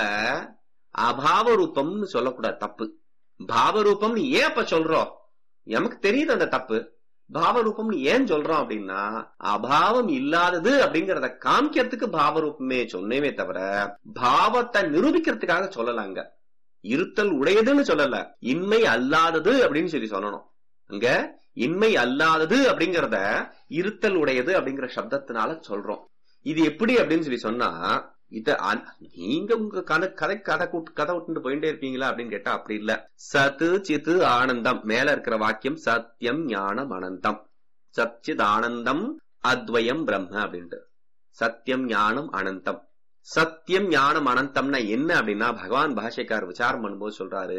அபாவ ரூபம்னு சொல்லக்கூடாது தப்பு பாவ ரூபம்னு ஏன் அப்ப சொல்றோம் நமக்கு தெரியுது அந்த தப்பு பாவ ரூபம்னு ஏன் சொல்றோம் அப்படின்னா அபாவம் இல்லாதது அப்படிங்கறத காமிக்கிறதுக்கு பாவ ரூபமே சொன்னேமே தவிர பாவத்தை நிரூபிக்கிறதுக்காக சொல்லலாங்க இருத்தல் உடையதுன்னு சொல்லல இன்மை அல்லாதது அப்படின்னு சொல்லி சொல்லணும் அங்க இன்மை அல்லாதது அப்படிங்கறத இருத்தல் உடையது அப்படிங்கிற சப்தத்தினால சொல்றோம் இது எப்படி அப்படின்னு சொல்லி சொன்னா இத அ- நீங்க உங்க கதை கதை கதை கூட்டு கதை விட்டு போயிட்டே இருப்பீங்களா அப்படின்னு கேட்டா அப்படி இல்ல சத்து சித்து ஆனந்தம் மேல இருக்கிற வாக்கியம் சத்தியம் ஞானம் அனந்தம் சச்சித் ஆனந்தம் அத்வயம் பிரம்ம அப்படின்ட்டு சத்தியம் ஞானம் அனந்தம் சத்தியம் ஞானம் அனந்தம்னா என்ன அப்படின்னா பகவான் பாஷைக்கார் விசாரம் பண்ணும்போது சொல்றாரு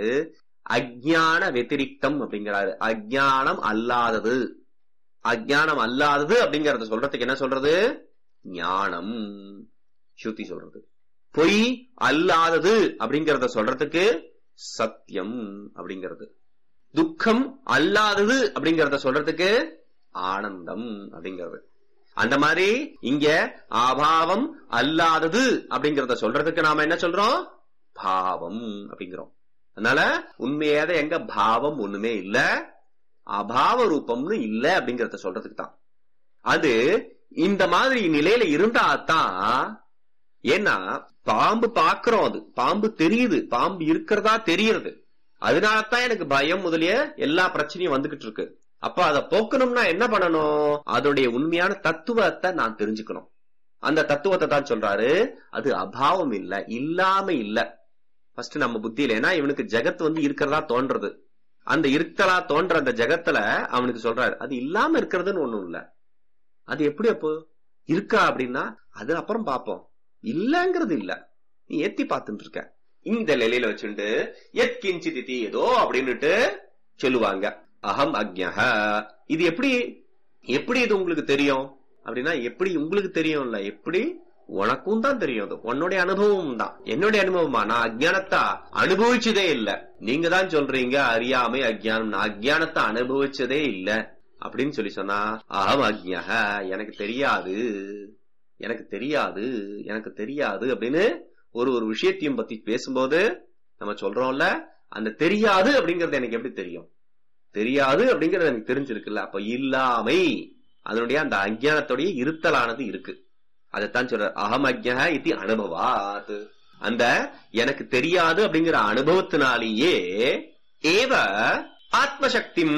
அஜ்ஞான வெத்திரிக்தம் அப்படிங்கிறாரு அஜ்ஞானம் அல்லாதது அஜ்ஞானம் அல்லாதது அப்படிங்கறத சொல்றதுக்கு என்ன சொல்றது ஞானம் ஸ்ருதி சொல்றது பொய் அல்லாதது அப்படிங்கறத சொல்றதுக்கு சத்தியம் அப்படிங்கிறது துக்கம் அல்லாதது அப்படிங்கறத சொல்றதுக்கு ஆனந்தம் அப்படிங்கிறது அந்த மாதிரி இங்க அபாவம் அல்லாதது அப்படிங்கறத சொல்றதுக்கு நாம என்ன சொல்றோம் பாவம் அப்படிங்கிறோம் அதனால உண்மையாத எங்க பாவம் ஒண்ணுமே இல்ல அபாவ ரூபம்னு இல்ல அப்படிங்கறத சொல்றதுக்கு தான் அது இந்த மாதிரி நிலையில இருந்தா தான் ஏன்னா பாம்பு பாக்குறோம் அது பாம்பு தெரியுது பாம்பு இருக்கிறதா தெரியுது அதனாலதான் எனக்கு பயம் முதலிய எல்லா பிரச்சனையும் வந்துகிட்டு இருக்கு அப்ப அதை போக்கணும்னா என்ன பண்ணணும் அதோடைய உண்மையான தத்துவத்தை நான் தெரிஞ்சுக்கணும் அந்த தத்துவத்தை தான் சொல்றாரு அது அபாவம் இல்ல இல்லாம இல்ல ஃபர்ஸ்ட் நம்ம புத்தியில ஏன்னா இவனுக்கு ஜெகத் வந்து இருக்கிறதா தோன்றது அந்த இருக்கலா தோன்ற அந்த ஜெகத்துல அவனுக்கு சொல்றாரு அது இல்லாம இருக்கிறதுன்னு ஒண்ணும் இல்ல அது எப்படி அப்போ இருக்கா அப்படின்னா அது அப்புறம் பாப்போம் இல்லங்கிறது இல்ல நீ ஏத்தி பார்த்துட்டு இருக்க இந்த நிலையில வச்சுட்டு எத் கிஞ்சிதி ஏதோ அப்படின்னுட்டு சொல்லுவாங்க அகம் அக்ஞக இது எப்படி எப்படி இது உங்களுக்கு தெரியும் அப்படின்னா எப்படி உங்களுக்கு தெரியும்ல எப்படி உனக்கும் தான் தெரியும் அது உன்னுடைய அனுபவம் தான் என்னுடைய அனுபவமா நான் அஜ்ஞானத்தை அனுபவிச்சதே இல்ல நீங்க தான் சொல்றீங்க அறியாமை அஜ்ஞானம் நான் அஜ்ஞானத்தை அனுபவிச்சதே இல்ல அப்படின்னு சொல்லி சொன்னா அகம் அக்ஞக எனக்கு தெரியாது எனக்கு தெரியாது எனக்கு தெரியாது அப்படின்னு ஒரு ஒரு விஷயத்தையும் பத்தி பேசும்போது நம்ம சொல்றோம்ல அந்த தெரியாது அப்படிங்கறது எனக்கு எப்படி தெரியும் தெரியாது அப்படிங்கறது எனக்கு தெரிஞ்சிருக்குல்ல அப்ப இல்லாமை அதனுடைய அந்த அஜ்ஞானத்துடைய இருத்தலானது இருக்கு அதைத்தான் சொல்ற அகம் அக்ஞக இது அனுபவாத் அந்த எனக்கு தெரியாது அப்படிங்கிற அனுபவத்தினாலேயே ஏவ ஆத்மசக்திம்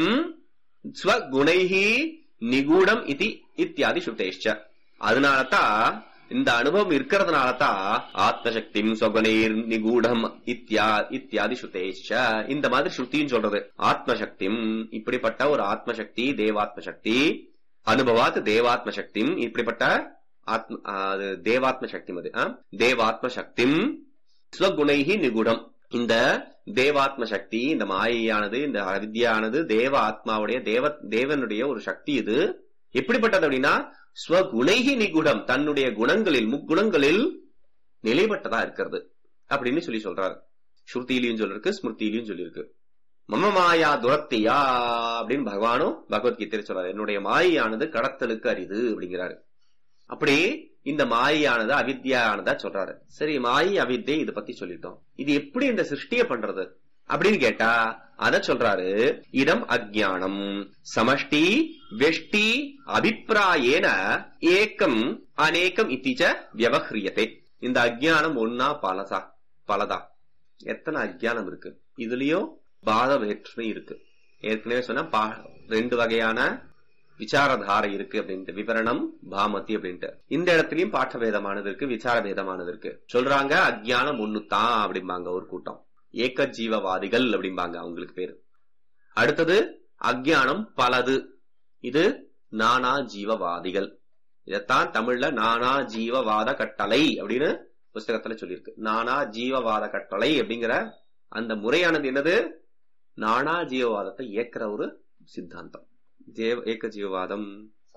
ஸ்வகுணைஹி நிகூடம் இதி இத்தியாதி சுட்டேஷ்ச அதனாலதான் இந்த அனுபவம் இருக்கிறதுனால தான் ஆத்மசக்தி சொகனேர் நிகூடம் இத்தியா இத்தியாதி சுத்தேஷ இந்த மாதிரி ஸ்ருதின்னு சொல்றது ஆத்மசக்தி இப்படிப்பட்ட ஒரு ஆத்மசக்தி தேவாத்ம சக்தி அனுபவாத் தேவாத்ம சக்தி இப்படிப்பட்ட ஆத்ம அது தேவாத்ம சக்தி அது ஆ? தேவாத்ம சக்தி ஸ்வகுணைஹி நிகுடம் இந்த தேவாத்ம சக்தி இந்த மாயையானது இந்த அவித்யானது தேவ ஆத்மாவுடைய தேவ தேவனுடைய ஒரு சக்தி இது எப்படிப்பட்டது அப்படின்னா ஸ்வகுணைகி நிகுடம் தன்னுடைய குணங்களில் முக்குணங்களில் நிலைப்பட்டதா இருக்கிறது அப்படின்னு சொல்லி சொல்றாரு ஸ்ருதியிலையும் சொல்லிருக்கு ஸ்மிருதியிலையும் சொல்லியிருக்கு மம மாயா துரத்தியா அப்படின்னு பகவானும் பகவத்கீதையில சொல்றாரு என்னுடைய மாயானது கடத்தலுக்கு அரிது அப்படிங்கிறாரு அப்படி இந்த மாயானது அவித்யானதா சொல்றாரு சரி மாயை அவித்யை இதை பத்தி சொல்லிட்டோம் இது எப்படி இந்த சிருஷ்டிய பண்றது அப்படின்னு கேட்டா அத சொல்றாரு இதம் அஜ்ஞானம் சமஷ்டி வெஷ்டி அபிப்பிராயேன ஏக்கம் அநேகம் இத்திச்ச வியவஹ்ரியதே இந்த அஜ்ஞானம் ஒன்னா பலதா பலதா எத்தனை அஜ்ஞானம் இருக்கு இதுலயும் பாத வேற்றுமை இருக்கு ஏற்கனவே சொன்னா பா- ரெண்டு வகையான விசாரதாரை இருக்கு அப்படின்ட்டு விவரணம் பாமதி அப்படின்ட்டு இந்த இடத்துலயும் பாட்ட வேதமானது இருக்கு விசார வேதமானது இருக்கு சொல்றாங்க அஜ்ஞானம் ஒண்ணுதான் அப்படிம்பாங்க ஒரு கூட்டம் ஏக்க ஜீவவாதிகள் அப்படிம்பாங்க அவங்களுக்கு பேரு அடுத்தது அஜ்ஞானம் பலது இது நானா ஜீவவாதிகள் இதைத்தான் தமிழ்ல நானா ஜீவவாத கட்டளை அப்படின்னு புஸ்தகத்துல சொல்லியிருக்கு நானா ஜீவவாத கட்டளை அப்படிங்கிற அந்த முறையானது என்னது நானா ஜீவவாதத்தை ஏக்கிற ஒரு சித்தாந்தம் தேவ ஏக ஜீவவாதம்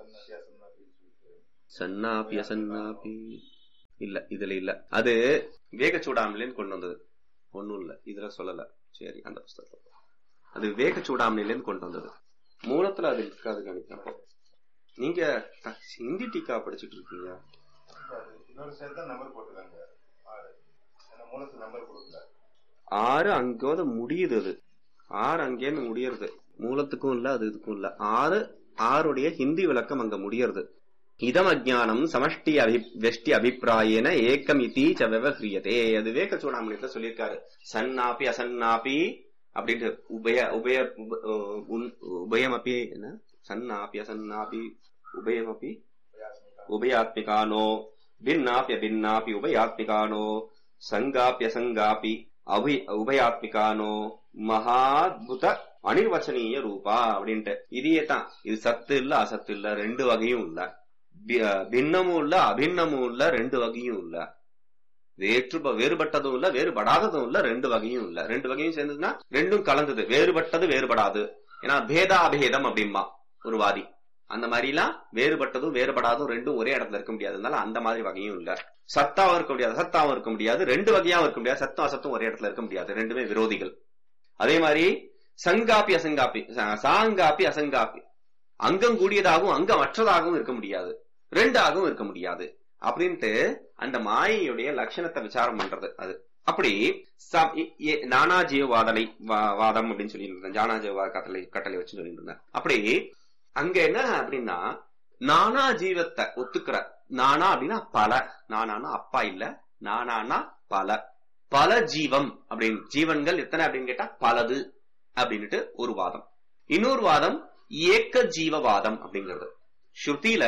சன்னாபி அசன்னாபி இல்ல இதுல இல்ல அது வேக சூடாமலேன்னு கொண்டு வந்தது ஒண்ணும் இல்ல இதுல சொல்லல சரி அந்த புஸ்தகத்துல அது விவேக சூடாமணிலேருந்து கொண்டு வந்தது மூலத்துல அது இருக்காது நினைக்கிறேன் நீங்க த- ஹிந்தி டீக்கா படிச்சுட்டு இருக்கீங்க இன்னொரு சேர்த்து தான் நம்பர் போட்டுருக்காங்க ஆறு ஏன்னா மூலத்துக்கு நம்பர் கொடுக்கல ஆறு அங்கோத முடியுது அது ஆறு அங்கேருந்து முடியறது மூலத்துக்கும் இல்ல அது இதுக்கும் இல்ல ஆறு ஆறுடைய ஹிந்தி விளக்கம் அங்க முடியறது இதம் அஜானம் சமஷ்டி அபி வெஷ்டி அபிப்பிராயேன ஏக்கம் இதி ச விவஹ்ரியதே அது விவேக சூடாமணியத்துல சொல்லியிருக்காரு சன்னாபி அசன்னாபி அப்படின்ட்டு உபய உபய உப- உன்- உபயமபி என்ன சன்னாபி அசன்னாபி உபயமபி உபயாத்மிகானோ भिन्नाप्यभिन्नापि उभयात्मिकानो सङ्गाप्यसङ्गापि அபி உபயாத்மிகானோ மகாத்புத அனிர்வச்சனீய ரூபா அப்படின்ட்டு இதையே தான் இது சத்து இல்ல அசத்து இல்ல ரெண்டு வகையும் இல்ல பி- பின்னமும் இல்ல அபின்னமும் இல்ல ரெண்டு வகையும் இல்ல வேற்று வேறுபட்டதும் இல்ல வேறுபடாததும் இல்ல ரெண்டு வகையும் இல்ல ரெண்டு வகையும் சேர்ந்ததுன்னா ரெண்டும் கலந்தது வேறுபட்டது வேறுபடாது ஏன்னா பேதா அபேதம் அப்படிம்பா ஒரு வாதி அந்த மாதிரி எல்லாம் வேறுபட்டதும் வேறுபடாதும் ரெண்டும் ஒரே இடத்துல இருக்க முடியாது அதனால அந்த மாதிரி வகையும் இல்ல சத்தாவும் இருக்க முடியாது அசத்தாவும் இருக்க முடியாது ரெண்டு வகையாவும் இருக்க முடியாது சத்தம் அசத்தும் ஒரே இடத்துல இருக்க முடியாது ரெண்டுமே விரோதிகள் அதே மாதிரி சங்காப்பி அசங்காப்பி ச- சாங்காப்பி அசங்காப்பி அங்கம் கூடியதாகவும் அங்கம் அற்றதாகவும் இருக்க முடியாது ரெண்டாகவும் இருக்க முடியாது அப்படின்ட்டு அந்த மாயையுடைய லட்சணத்தை விசாரம் பண்றது அது அப்படி ச- இ- இ- நானாஜீவவாதலை வா- வாதம் அப்படின்னு சொல்லி இருந்தேன் ஜானாஜீவவாத கட்டளை கட்டளை வச்சு சொல்லிட்டு இருந்தேன் அப்படி அங்க என்ன அப்படின்னா நானா ஜீவத்தை ஒத்துக்கிற நானா அப்படின்னா பல நானானா அப்பா இல்ல நானானா பல பல ஜீவம் அப்படின்னு ஜீவன்கள் எத்தனை அப்படின்னு கேட்டா பலது அப்படின்னுட்டு ஒரு வாதம் இன்னொரு வாதம் ஏக்க ஜீவவாதம் அப்படிங்கிறது ஸ்ருதியில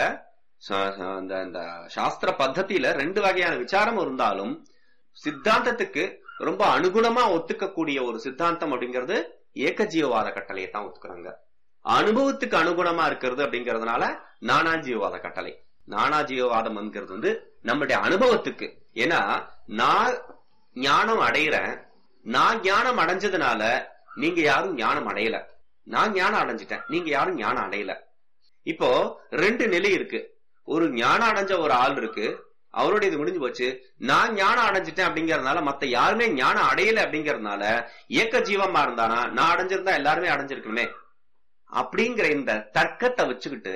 ச- ச- அந்த அந்த சாஸ்திர பத்தத்தில ரெண்டு வகையான விசாரம் இருந்தாலும் சித்தாந்தத்துக்கு ரொம்ப அனுகுணமா ஒத்துக்கக்கூடிய ஒரு சித்தாந்தம் அப்படிங்கிறது ஏக்க ஜீவவாத கட்டளையை தான் ஒத்துக்கிறாங்க அனுபவத்துக்கு அனுகுணமா இருக்கிறது அப்படிங்கறதுனால நானா ஜீவவாத கட்டளை நானா ஜீவவாதம் என்கிறது வந்து நம்முடைய அனுபவத்துக்கு ஏன்னா நான் ஞானம் அடையிறேன் நான் ஞானம் அடைஞ்சதுனால நீங்க யாரும் ஞானம் அடையல நான் ஞானம் அடைஞ்சிட்டேன் நீங்க யாரும் ஞானம் அடையல இப்போ ரெண்டு நிலை இருக்கு ஒரு ஞானம் அடைஞ்ச ஒரு ஆள் இருக்கு அவருடைய இது முடிஞ்சு போச்சு நான் ஞானம் அடைஞ்சிட்டேன் அப்படிங்கறதுனால மத்த யாருமே ஞானம் அடையல அப்படிங்கறதுனால ஏக்க ஜீவமா இருந்தானா நான் அடைஞ்சிருந்தா எல்லாருமே அடைஞ்சிருக்கணுமே அப்படிங்கிற இந்த தர்க்கத்தை வச்சுக்கிட்டு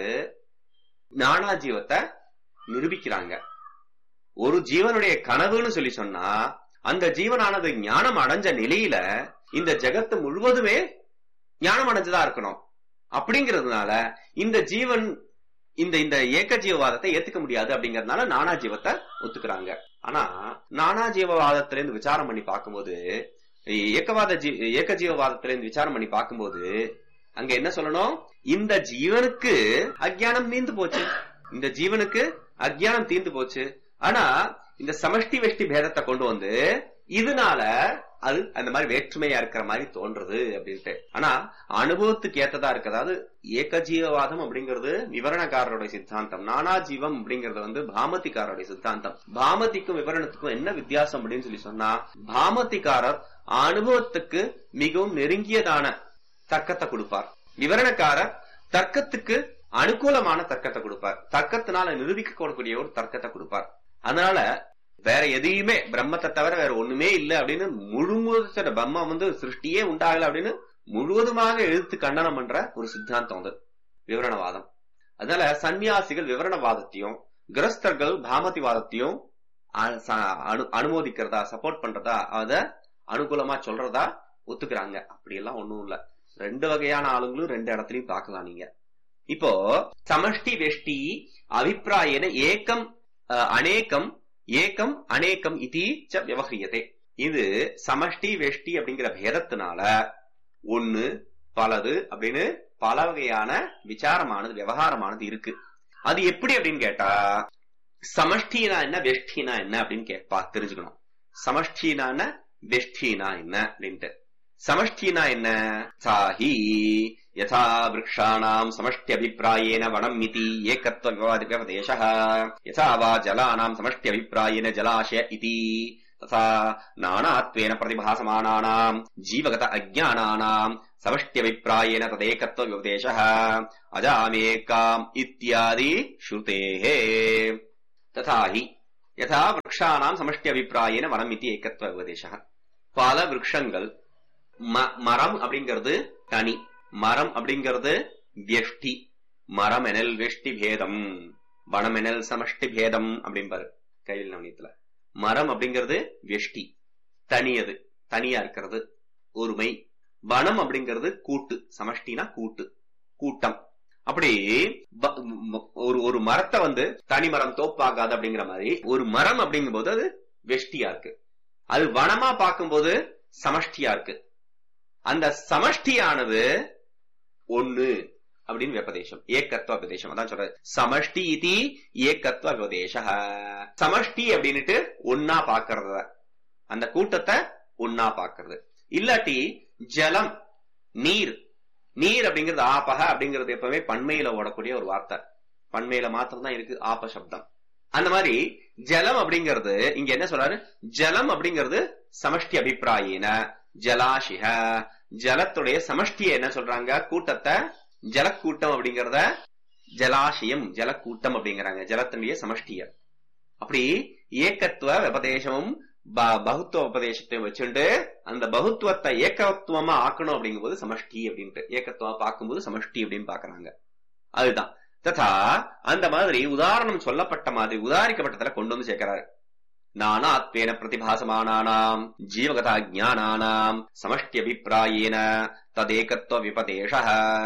நானா ஜீவத்தை நிரூபிக்கிறாங்க ஒரு ஜீவனுடைய கனவுன்னு சொல்லி சொன்னா அந்த ஜீவனானது ஞானம் அடைஞ்ச நிலையில இந்த ஜெகத்து முழுவதுமே ஞானம் அடைஞ்சதா இருக்கணும் அப்படிங்கிறதுனால இந்த ஜீவன் இந்த இந்த ஏக்க ஜீவவாதத்தை ஏத்துக்க முடியாது அப்படிங்கறதுனால நானா ஜீவத்தை ஒத்துக்கிறாங்க ஆனா நானா ஜீவவாதத்துல இருந்து விசாரம் பண்ணி பார்க்கும்போது ஏக்கவாத ஜீ ஏக்க ஜீவவாதத்துல இருந்து விசாரம் பண்ணி பார்க்கும்போது அங்க என்ன சொல்லணும் இந்த ஜீவனுக்கு அஜ்ஞானம் தீர்ந்து போச்சு இந்த ஜீவனுக்கு அஜ்ஞானம் தீர்ந்து போச்சு ஆனா இந்த சமஷ்டி வெஷ்டி பேதத்தை கொண்டு வந்து இதனால அது அந்த மாதிரி வேற்றுமையா இருக்கிற மாதிரி தோன்றது அப்படின்ட்டு ஆனா அனுபவத்துக்கு ஏத்ததா இருக்கு அதாவது ஏகஜீவவாதம் அப்படிங்கிறது விவரணக்காரருடைய சித்தாந்தம் நானா ஜீவம் அப்படிங்கறது வந்து பாமதிக்காரருடைய சித்தாந்தம் பாமதிக்கும் விவரணத்துக்கும் என்ன வித்தியாசம் அப்படின்னு சொல்லி சொன்னா பாமதிக்காரர் அனுபவத்துக்கு மிகவும் நெருங்கியதான தர்க்கத்தை கொடுப்பார் விவரணக்காரர் தர்க்கத்துக்கு அனுகூலமான தர்க்கத்தை கொடுப்பார் தர்க்கத்தினால நிரூபிக்கக்கூடிய ஒரு தர்க்கத்தை கொடுப்பார் அதனால வேற எதையுமே பிரம்மத்தை தவிர வேற ஒண்ணுமே இல்லை அப்படின்னு முழுமுதற்ற பிரம்மம் வந்து சிருஷ்டியே உண்டாகல அப்படின்னு முழுவதுமாக எழுத்து கண்டனம் பண்ற ஒரு சித்தாந்தம் அது விவரணவாதம் அதனால சன்னியாசிகள் விவரணவாதத்தையும் கிரஸ்தர்கள் பாமதிவாதத்தையும் அ- ச- அனு- அனுமோதிக்கிறதா சப்போர்ட் பண்றதா அத அனுகூலமா சொல்றதா ஒத்துக்கிறாங்க அப்படி எல்லாம் ஒண்ணும் இல்ல ரெண்டு வகையான ஆளுங்களும் ரெண்டு இடத்துலயும் பார்க்கலாம் நீங்க இப்போ சமஷ்டி வெஷ்டி அபிப்பிராயன ஏக்கம் அஹ், அநேகம் ஏகம் அநேகம் இதி ச விவஹ்ரியதே இது சமஷ்டி வெஷ்டி அப்படிங்கிற பேதத்தினால ஒண்ணு பலது அப்படின்னு பல வகையான விசாரமானது விவகாரமானது இருக்கு அது எப்படி அப்படின்னு கேட்டா சமஷ்டினா என்ன வெஷ்டினா என்ன அப்படின்னு கேட்பா தெரிஞ்சுக்கணும் சமஷ்டினா என்ன வெஷ்டினா என்ன அப்படின்ட்டு சமஷ்டினா என்ன சாஹி யதா விரக்ஷாணாம் சமஷ்டியபிப்பிராயேன வனம் இதி ஏகத்வ விவாதி விவதேசः யதா வா ஜலானாம் சமஷ்டியபிப்பிராயேன ஜலாशय இதி तथा नानात्वेन प्रतिभासमानानाम् जीवगत अज्ञानानाम् समष्ट्यभिप्रायेण तदेकत्वव्यपदेशः अजामेकाम् इत्यादि श्रुतेः तथा हि யதா விரக்ஷானாம் சமஷ்டி அபிப்பிராயன மரம் இத்தி ஏக்கத்துவ உபதேச பல விரக்ஷங்கள் ம- மரம் அப்படிங்கிறது தனி மரம் அப்படிங்கிறது வியஷ்டி மரம் எனல் வெஷ்டி பேதம் வனம் எனல் சமஷ்டி பேதம் அப்படிம்பாரு கையில் நவனியத்துல மரம் அப்படிங்கிறது வெஷ்டி தனியது தனியா இருக்கிறது ஒருமை வனம் அப்படிங்கிறது கூட்டு சமஷ்டினா கூட்டு கூட்டம் அப்படி ப- ம- ஒரு ஒரு மரத்தை வந்து தனி மரம் தோப்பாகாது அப்படிங்கிற மாதிரி ஒரு மரம் அப்படிங்கும்போது அது வெஷ்டியா இருக்கு அது வனமா பார்க்கும்போது சமஷ்டியா இருக்கு அந்த சமஷ்டியானது ஒண்ணு அப்படின்னு வெப்பதேசம் ஏக்கத்துவ உபதேசம் அதான் சொல்றது சமஷ்டி இதி ஏக்கத்துவ உபதேச சமஷ்டி அப்படின்னுட்டு ஒன்னா பாக்குறத அந்த கூட்டத்தை ஒன்னா பாக்குறது இல்லாட்டி ஜலம் நீர் நீர் அப்படிங்கிறது ஆபக அப்படிங்கிறது எப்பவுமே பண்மையில ஓடக்கூடிய ஒரு வார்த்தை பண்மையில மாத்திரம் தான் இருக்கு ஆப சப்தம் அந்த மாதிரி ஜலம் அப்படிங்கிறது இங்க என்ன சொல்றாரு ஜலம் அப்படிங்கிறது சமஷ்டி அபிப்பிராயின ஜலாஷிக ஜலத்துடைய சமஷ்டிய என்ன சொல்றாங்க கூட்டத்தை ஜலக்கூட்டம் அப்படிங்கறத ஜலாஷயம் ஜலக்கூட்டம் அப்படிங்கிறாங்க ஜலத்தினுடைய சமஷ்டிய அப்படி ஏக்கத்துவ உபதேசமும் ப- பகுத்துவ உபதேசத்தையும் வச்சுண்டு அந்த பகுத்துவத்தை ஏகத்துவமா ஆக்கணும் அப்படிங்கும்போது சமஷ்டி அப்படின்ட்டு ஏகத்துவமா பார்க்கும்போது சமஷ்டி அப்படின்னு பாக்குறாங்க அதுதான் ததா அந்த மாதிரி உதாரணம் சொல்லப்பட்ட மாதிரி உதாரிக்கப்பட்டதுல கொண்டு வந்து சேர்க்கிறாரு நானாத்வேன பிரதிபாசமானானாம் ஜீவகதா ஜானானாம் சமஷ்டி அபிப்பிராயேன ததேகத்துவ விபதேஷ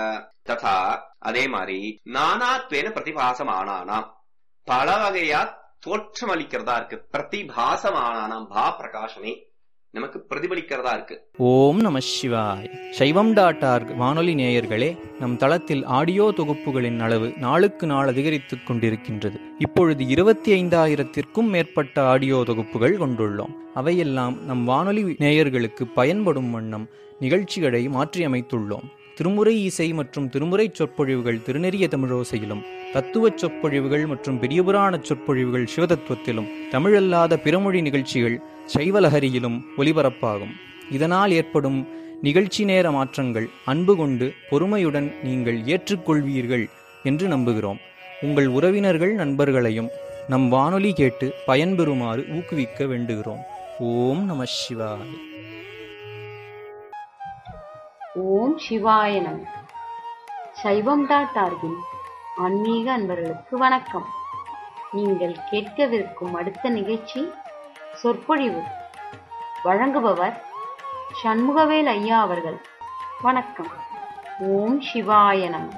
ததா அதே மாதிரி நானாத்வேன பிரதிபாசமானானாம் பல வகையா தோற்றமளிக்கிறதா இருக்கு பிரதிபாசமானானாம் பா பிரகாசமே நமக்கு பிரதிபலிக்கிறதா இருக்கு ஓம் நம சிவாய் சைவம் டாட் ஆர்க் வானொலி நேயர்களே நம் தளத்தில் ஆடியோ தொகுப்புகளின் அளவு நாளுக்கு நாள் அதிகரித்துக் கொண்டிருக்கின்றது இப்பொழுது இருபத்தி ஐந்தாயிரத்திற்கும் மேற்பட்ட ஆடியோ தொகுப்புகள் கொண்டுள்ளோம் அவையெல்லாம் நம் வானொலி நேயர்களுக்கு பயன்படும் வண்ணம் நிகழ்ச்சிகளை மாற்றியமைத்துள்ளோம் திருமுறை இசை மற்றும் திருமுறை சொற்பொழிவுகள் திருநெறிய தமிழோசையிலும் தத்துவச் சொற்பொழிவுகள் மற்றும் பெரியபுராண சொற்பொழிவுகள் சிவதத்துவத்திலும் தமிழல்லாத பிறமொழி நிகழ்ச்சிகள் சைவலஹரியிலும் ஒலிபரப்பாகும் இதனால் ஏற்படும் நிகழ்ச்சி நேர மாற்றங்கள் அன்பு கொண்டு பொறுமையுடன் நீங்கள் ஏற்றுக்கொள்வீர்கள் என்று நம்புகிறோம் உங்கள் உறவினர்கள் நண்பர்களையும் நம் வானொலி கேட்டு பயன்பெறுமாறு ஊக்குவிக்க வேண்டுகிறோம் ஓம் நம சிவாய் ஓம் சிவாய நம சைவம் டாட் ஆர்கின் ஆன்மீக அன்பர்களுக்கு வணக்கம் நீங்கள் கேட்கவிருக்கும் அடுத்த நிகழ்ச்சி சொற்பொழிவு வழங்குபவர் சண்முகவேல் ஐயா அவர்கள் வணக்கம் ஓம் சிவாய நம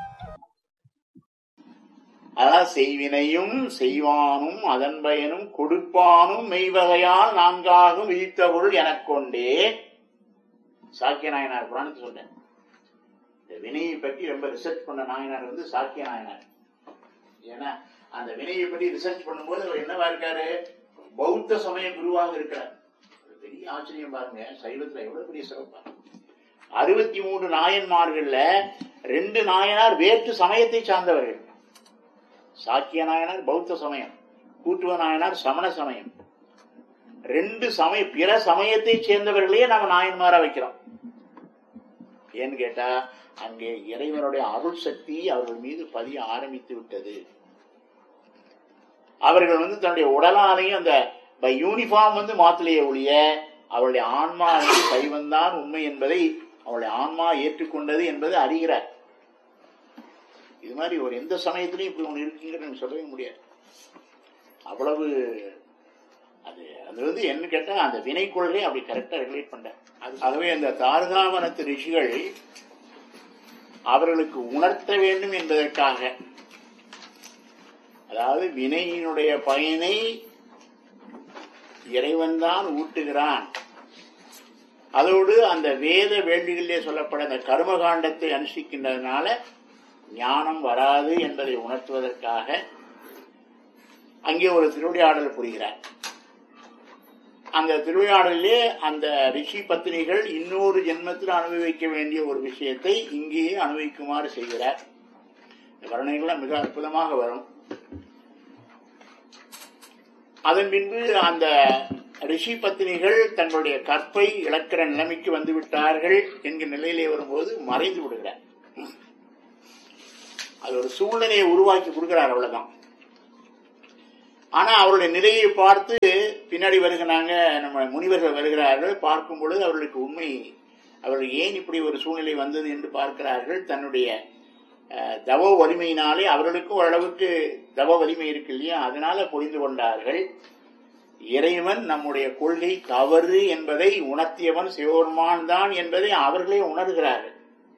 அதான் செய்வினையும் செய்வானும் அதன் பயனும் கொடுப்பானும் மெய்வகையால் நான்காகும் விதித்த பொருள் எனக் கொண்டே சாக்கிய நாயனார் புராணத்தை சொல்றேன் இந்த வினையை பற்றி ரொம்ப ரிசர்ச் பண்ண நாயனார் வந்து சாக்கிய நாயனார் ஏன்னா அந்த வினையை பற்றி ரிசர்ச் பண்ணும்போது அவர் என்னவா இருக்காரு பௌத்த சமய குருவாக இருக்கிறார் ஒரு பெரிய ஆச்சரியம் பாருங்க சைவத்துல எவ்வளவு பெரிய சிறப்பா அறுபத்தி மூன்று நாயன்மார்கள்ல ரெண்டு நாயனார் வேற்று சமயத்தை சார்ந்தவர்கள் சாக்கிய நாயனார் பௌத்த சமயம் கூட்டுவ நாயனார் சமண சமயம் ரெண்டு சமய பிற சமயத்தை சேர்ந்தவர்களையே நாம நாயன்மாரா வைக்கிறோம் ஏன்னு கேட்டா அங்கே இறைவனுடைய அருள் சக்தி அவர்கள் மீது பதிய ஆரம்பித்து விட்டது அவர்கள் வந்து தன்னுடைய உடலாலையும் அந்த பை யூனிஃபார்ம் வந்து மாத்திலேயே ஒழிய அவளுடைய ஆன்மா வந்து சைவந்தான் உண்மை என்பதை அவளுடைய ஆன்மா ஏற்றுக்கொண்டது என்பதை அறிகிறார் இது மாதிரி ஒரு எந்த சமயத்திலையும் இப்படி ஒன்று இருக்குங்கிறது சொல்லவே முடியாது அவ்வளவு அது அது வந்து என்ன கேட்டா அந்த வினை கொள்கை அப்படி கரெக்டா ரெகுலேட் பண்ற ஆகவே அந்த தாரகாவனத்து ரிஷிகள் அவர்களுக்கு உணர்த்த வேண்டும் என்பதற்காக அதாவது வினையினுடைய பயனை இறைவன்தான் ஊட்டுகிறான் அதோடு அந்த வேத வேள்விகளிலே சொல்லப்பட அந்த கர்மகாண்டத்தை அனுஷ்டிக்கின்றதுனால ஞானம் வராது என்பதை உணர்த்துவதற்காக அங்கே ஒரு திருவிளையாடல் புரிகிறார் அந்த திருவிளையாடலிலே அந்த ரிஷி பத்தினிகள் இன்னொரு ஜென்மத்தில் அனுபவிக்க வேண்டிய ஒரு விஷயத்தை இங்கேயே அனுபவிக்குமாறு செய்கிறார் இந்த வர்ணனைகள்லாம் மிக அற்புதமாக வரும் அதன் பின்பு அந்த ரிஷி பத்தினிகள் தங்களுடைய கற்பை இழக்கிற நிலைமைக்கு வந்து விட்டார்கள் என்கிற நிலையிலே வரும்போது மறைந்து விடுகிறார் அது ஒரு சூழ்நிலையை உருவாக்கி கொடுக்கிறார் அவ்வளவுதான் ஆனா அவருடைய நிலையை பார்த்து பின்னாடி வருகிறாங்க நம்ம முனிவர்கள் வருகிறார்கள் பார்க்கும் பொழுது அவர்களுக்கு உண்மை அவர்கள் ஏன் இப்படி ஒரு சூழ்நிலை வந்தது என்று பார்க்கிறார்கள் தன்னுடைய அஹ், தவ வலிமையினாலே அவர்களுக்கும் ஓரளவுக்கு தவ வலிமை இருக்கு இல்லையா அதனால புரிந்து கொண்டார்கள் இறைவன் நம்முடைய கொள்கை தவறு என்பதை உணர்த்தியவன் சிவபெருமான் தான் என்பதை அவர்களே உணர்கிறார்கள்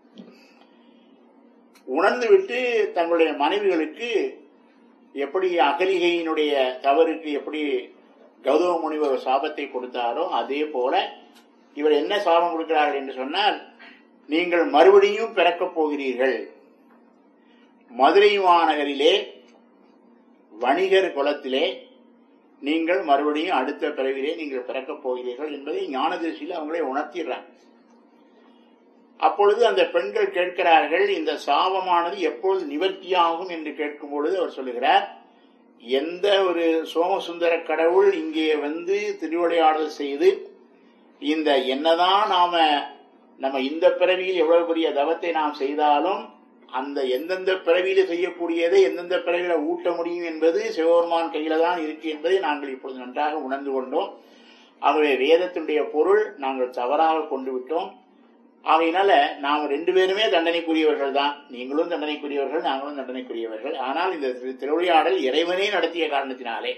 உணர்ந்துவிட்டு தங்களுடைய மனைவிகளுக்கு எப்படி அகலிகையினுடைய தவறுக்கு எப்படி கௌதம முனிவர் ஒரு சாபத்தை கொடுத்தாரோ அதே போல இவர் என்ன சாபம் கொடுக்கிறார்கள் என்று சொன்னால் நீங்கள் மறுபடியும் பிறக்கப் போகிறீர்கள் மதுரை மாநகரிலே வணிகர் குலத்திலே நீங்கள் மறுபடியும் அடுத்த பிறவிலே நீங்கள் பிறக்கப் போகிறீர்கள் என்பதை ஞானதிருஷ்டியில் அவங்களே உணர்த்திடுறாங்க அப்பொழுது அந்த பெண்கள் கேட்கிறார்கள் இந்த சாபமானது எப்பொழுது நிவர்த்தியாகும் என்று கேட்கும் பொழுது அவர் சொல்லுகிறார் எந்த ஒரு சோமசுந்தர கடவுள் இங்கே வந்து திருவிளையாடல் செய்து இந்த என்னதான் நாம நம்ம இந்த பிறவியில் எவ்வளவு பெரிய தவத்தை நாம் செய்தாலும் அந்த எந்தெந்த பிறவியில செய்யக்கூடியதை எந்தெந்த பிறவியில ஊட்ட முடியும் என்பது சிவபெருமான் கையில தான் இருக்கு என்பதை நாங்கள் இப்பொழுது நன்றாக உணர்ந்து கொண்டோம் ஆகவே வேதத்தினுடைய பொருள் நாங்கள் தவறாக கொண்டு விட்டோம் ஆகையினால நாம் ரெண்டு பேருமே தண்டனைக்குரியவர்கள் தான் நீங்களும் தண்டனைக்குரியவர்கள் நாங்களும் தண்டனைக்குரியவர்கள் ஆனால் இந்த திரு- திருவிளையாடல் இறைவனே நடத்திய காரணத்தினாலே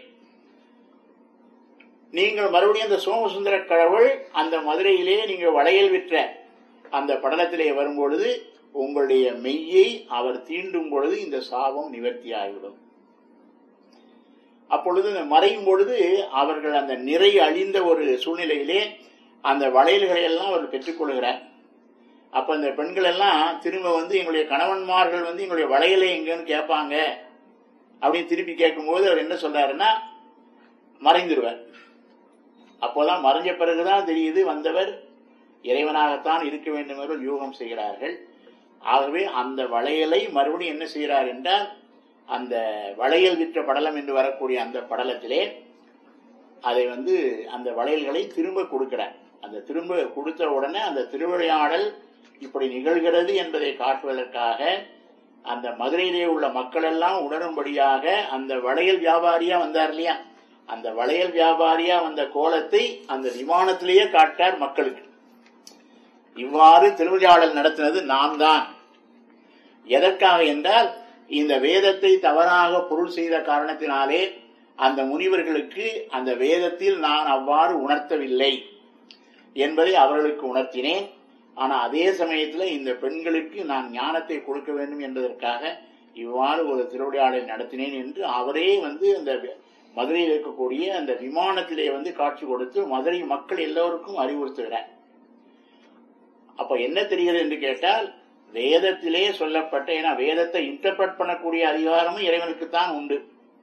நீங்கள் மறுபடியும் அந்த சோமசுந்தர கடவுள் அந்த மதுரையிலே நீங்கள் வளையல் விற்ற அந்த படலத்திலே வரும்பொழுது உங்களுடைய மெய்யை அவர் தீண்டும் பொழுது இந்த சாபம் நிவர்த்தியாகிவிடும் அப்பொழுது இந்த மறையும் பொழுது அவர்கள் அந்த நிறை அழிந்த ஒரு சூழ்நிலையிலே அந்த வளையல்களை எல்லாம் அவர் பெற்றுக்கொள்கிறார் அப்ப அந்த பெண்கள் எல்லாம் திரும்ப வந்து எங்களுடைய கணவன்மார்கள் வந்து எங்களுடைய வளையலை எங்கன்னு கேட்பாங்க அப்படின்னு திருப்பி கேட்கும்போது அவர் என்ன சொல்றாருன்னா மறைந்துருவார் அப்போதான் மறைஞ்ச பிறகுதான் தெரியுது வந்தவர் இறைவனாகத்தான் இருக்க வேண்டும் என்று யூகம் செய்கிறார்கள் ஆகவே அந்த வளையலை மறுபடியும் என்ன செய்கிறார் என்றால் அந்த வளையல் விற்ற படலம் என்று வரக்கூடிய அந்த படலத்திலே அதை வந்து அந்த வளையல்களை திரும்ப கொடுக்கிறார் அந்த திரும்ப கொடுத்த உடனே அந்த திருவிளையாடல் இப்படி நிகழ்கிறது என்பதை காட்டுவதற்காக அந்த மதுரையிலே உள்ள மக்கள் எல்லாம் உணரும்படியாக அந்த வளையல் வியாபாரியா வந்தார் இல்லையா அந்த வளையல் வியாபாரியா வந்த கோலத்தை அந்த விமானத்திலேயே காட்டார் மக்களுக்கு இவ்வாறு திருவிளையாடல் நடத்தினது நான் தான் எதற்காக என்றால் இந்த வேதத்தை தவறாக பொருள் செய்த காரணத்தினாலே அந்த முனிவர்களுக்கு அந்த வேதத்தில் நான் அவ்வாறு உணர்த்தவில்லை என்பதை அவர்களுக்கு உணர்த்தினேன் ஆனா அதே சமயத்துல இந்த பெண்களுக்கு நான் ஞானத்தை கொடுக்க வேண்டும் என்பதற்காக இவ்வாறு ஒரு திருவிளையாடலை நடத்தினேன் என்று அவரே வந்து அந்த மதுரையில் இருக்கக்கூடிய அந்த விமானத்திலே வந்து காட்சி கொடுத்து மதுரை மக்கள் எல்லோருக்கும் அறிவுறுத்துகிறார் அப்ப என்ன தெரிகிறது என்று கேட்டால் வேதத்திலே சொல்லப்பட்ட ஏன்னா வேதத்தை இன்டர்பிரட் பண்ணக்கூடிய அதிகாரமும் இறைவனுக்கு தான் உண்டு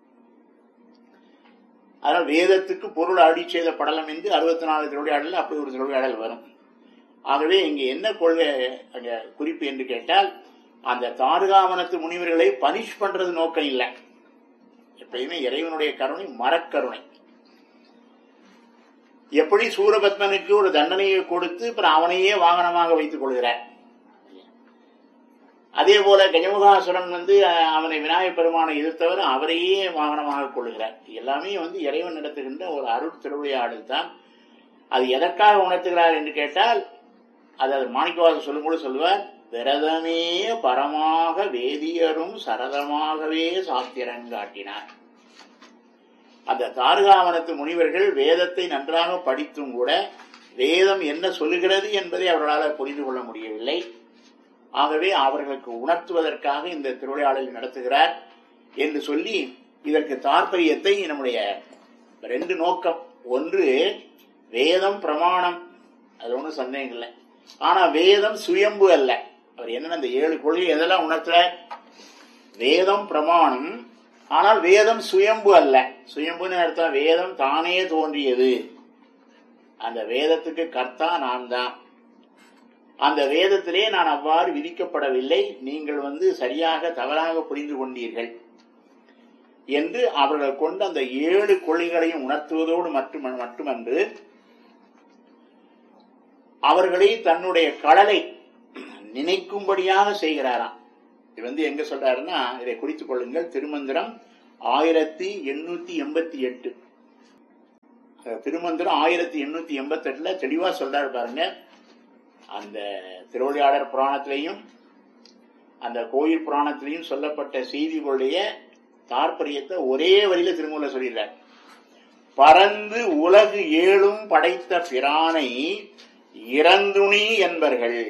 அதனால் வேதத்துக்கு பொருள் அடி செய்த படலம் என்று அறுபத்தி நாலு திருவிளையாடல் அப்படி ஒரு திருவிளையாடல் வரும் ஆகவே இங்கே என்ன கொள்கை அங்க குறிப்பு என்று கேட்டால் அந்த தாருகாவனத்து முனிவர்களை பனிஷ் பண்றது நோக்கம் இல்லை எப்பயுமே இறைவனுடைய கருணை மரக்கருணை எப்படி சூரபத்மனுக்கு ஒரு தண்டனையை கொடுத்து அப்புறம் அவனையே வாகனமாக வைத்துக் கொள்கிறார் அதே போல கஜமுகாசுரன் வந்து அஹ், அவனை விநாயகப் பெருமானை எதிர்த்தவர் அவரையே வாகனமாக கொள்கிறார் எல்லாமே வந்து இறைவன் நடத்துகின்ற ஒரு அருள் திருவிளையாடல் தான் அது எதற்காக உணர்த்துகிறார் என்று கேட்டால் அது அது மாணிக்கவாசர் சொல்லும்போது சொல்லுவார் விரதமே பரமாக வேதியரும் சரதமாகவே சாத்திரன் காட்டினார் அந்த தாருகாவனத்து முனிவர்கள் வேதத்தை நன்றாக படித்தும் கூட வேதம் என்ன சொல்லுகிறது என்பதை அவர்களால் புரிந்து கொள்ள முடியவில்லை ஆகவே அவர்களுக்கு உணர்த்துவதற்காக இந்த திருவிளையாடலை நடத்துகிறார் என்று சொல்லி இதற்கு தாற்பயத்தை நம்முடைய ரெண்டு நோக்கம் ஒன்று வேதம் பிரமாணம் அது ஒன்றும் சந்தேகம் இல்லை ஆனா வேதம் சுயம்பு அல்ல அவர் என்னென்ன இந்த ஏழு கொள்கை எதெல்லாம் உணர்த்துறார் வேதம் பிரமாணம் ஆனால் வேதம் சுயம்பு அல்ல சுயம்புன்னு அர்த்தம் வேதம் தானே தோன்றியது அந்த வேதத்துக்கு கர்த்தா நான் தான் அந்த வேதத்திலே நான் அவ்வாறு விதிக்கப்படவில்லை நீங்கள் வந்து சரியாக தவறாக புரிந்து கொண்டீர்கள் என்று அவர்கள் கொண்ட அந்த ஏழு கொள்கைகளையும் உணர்த்துவதோடு மட்டும் மட்டுமன்று அவர்களை தன்னுடைய கடலை நினைக்கும்படியாக செய்கிறாராம் இது வந்து எங்க சொல்றாருன்னா இதை குறித்துக் கொள்ளுங்கள் திருமந்திரம் ஆயிரத்தி எண்ணூத்தி எண்பத்தி எட்டு திருமந்திரம் ஆயிரத்தி எண்ணூத்தி எண்பத்தி எட்டுல தெளிவா சொல்றாரு பாருங்க அந்த திருவிளையாடர் புராணத்திலையும் அந்த கோயில் புராணத்திலையும் சொல்லப்பட்ட செய்திகளுடைய தாற்பயத்தை ஒரே வரியில திருமூல சொல்லிடுறார் பறந்து உலகு ஏழும் படைத்த பிரானை இறந்துணி என்பர்கள்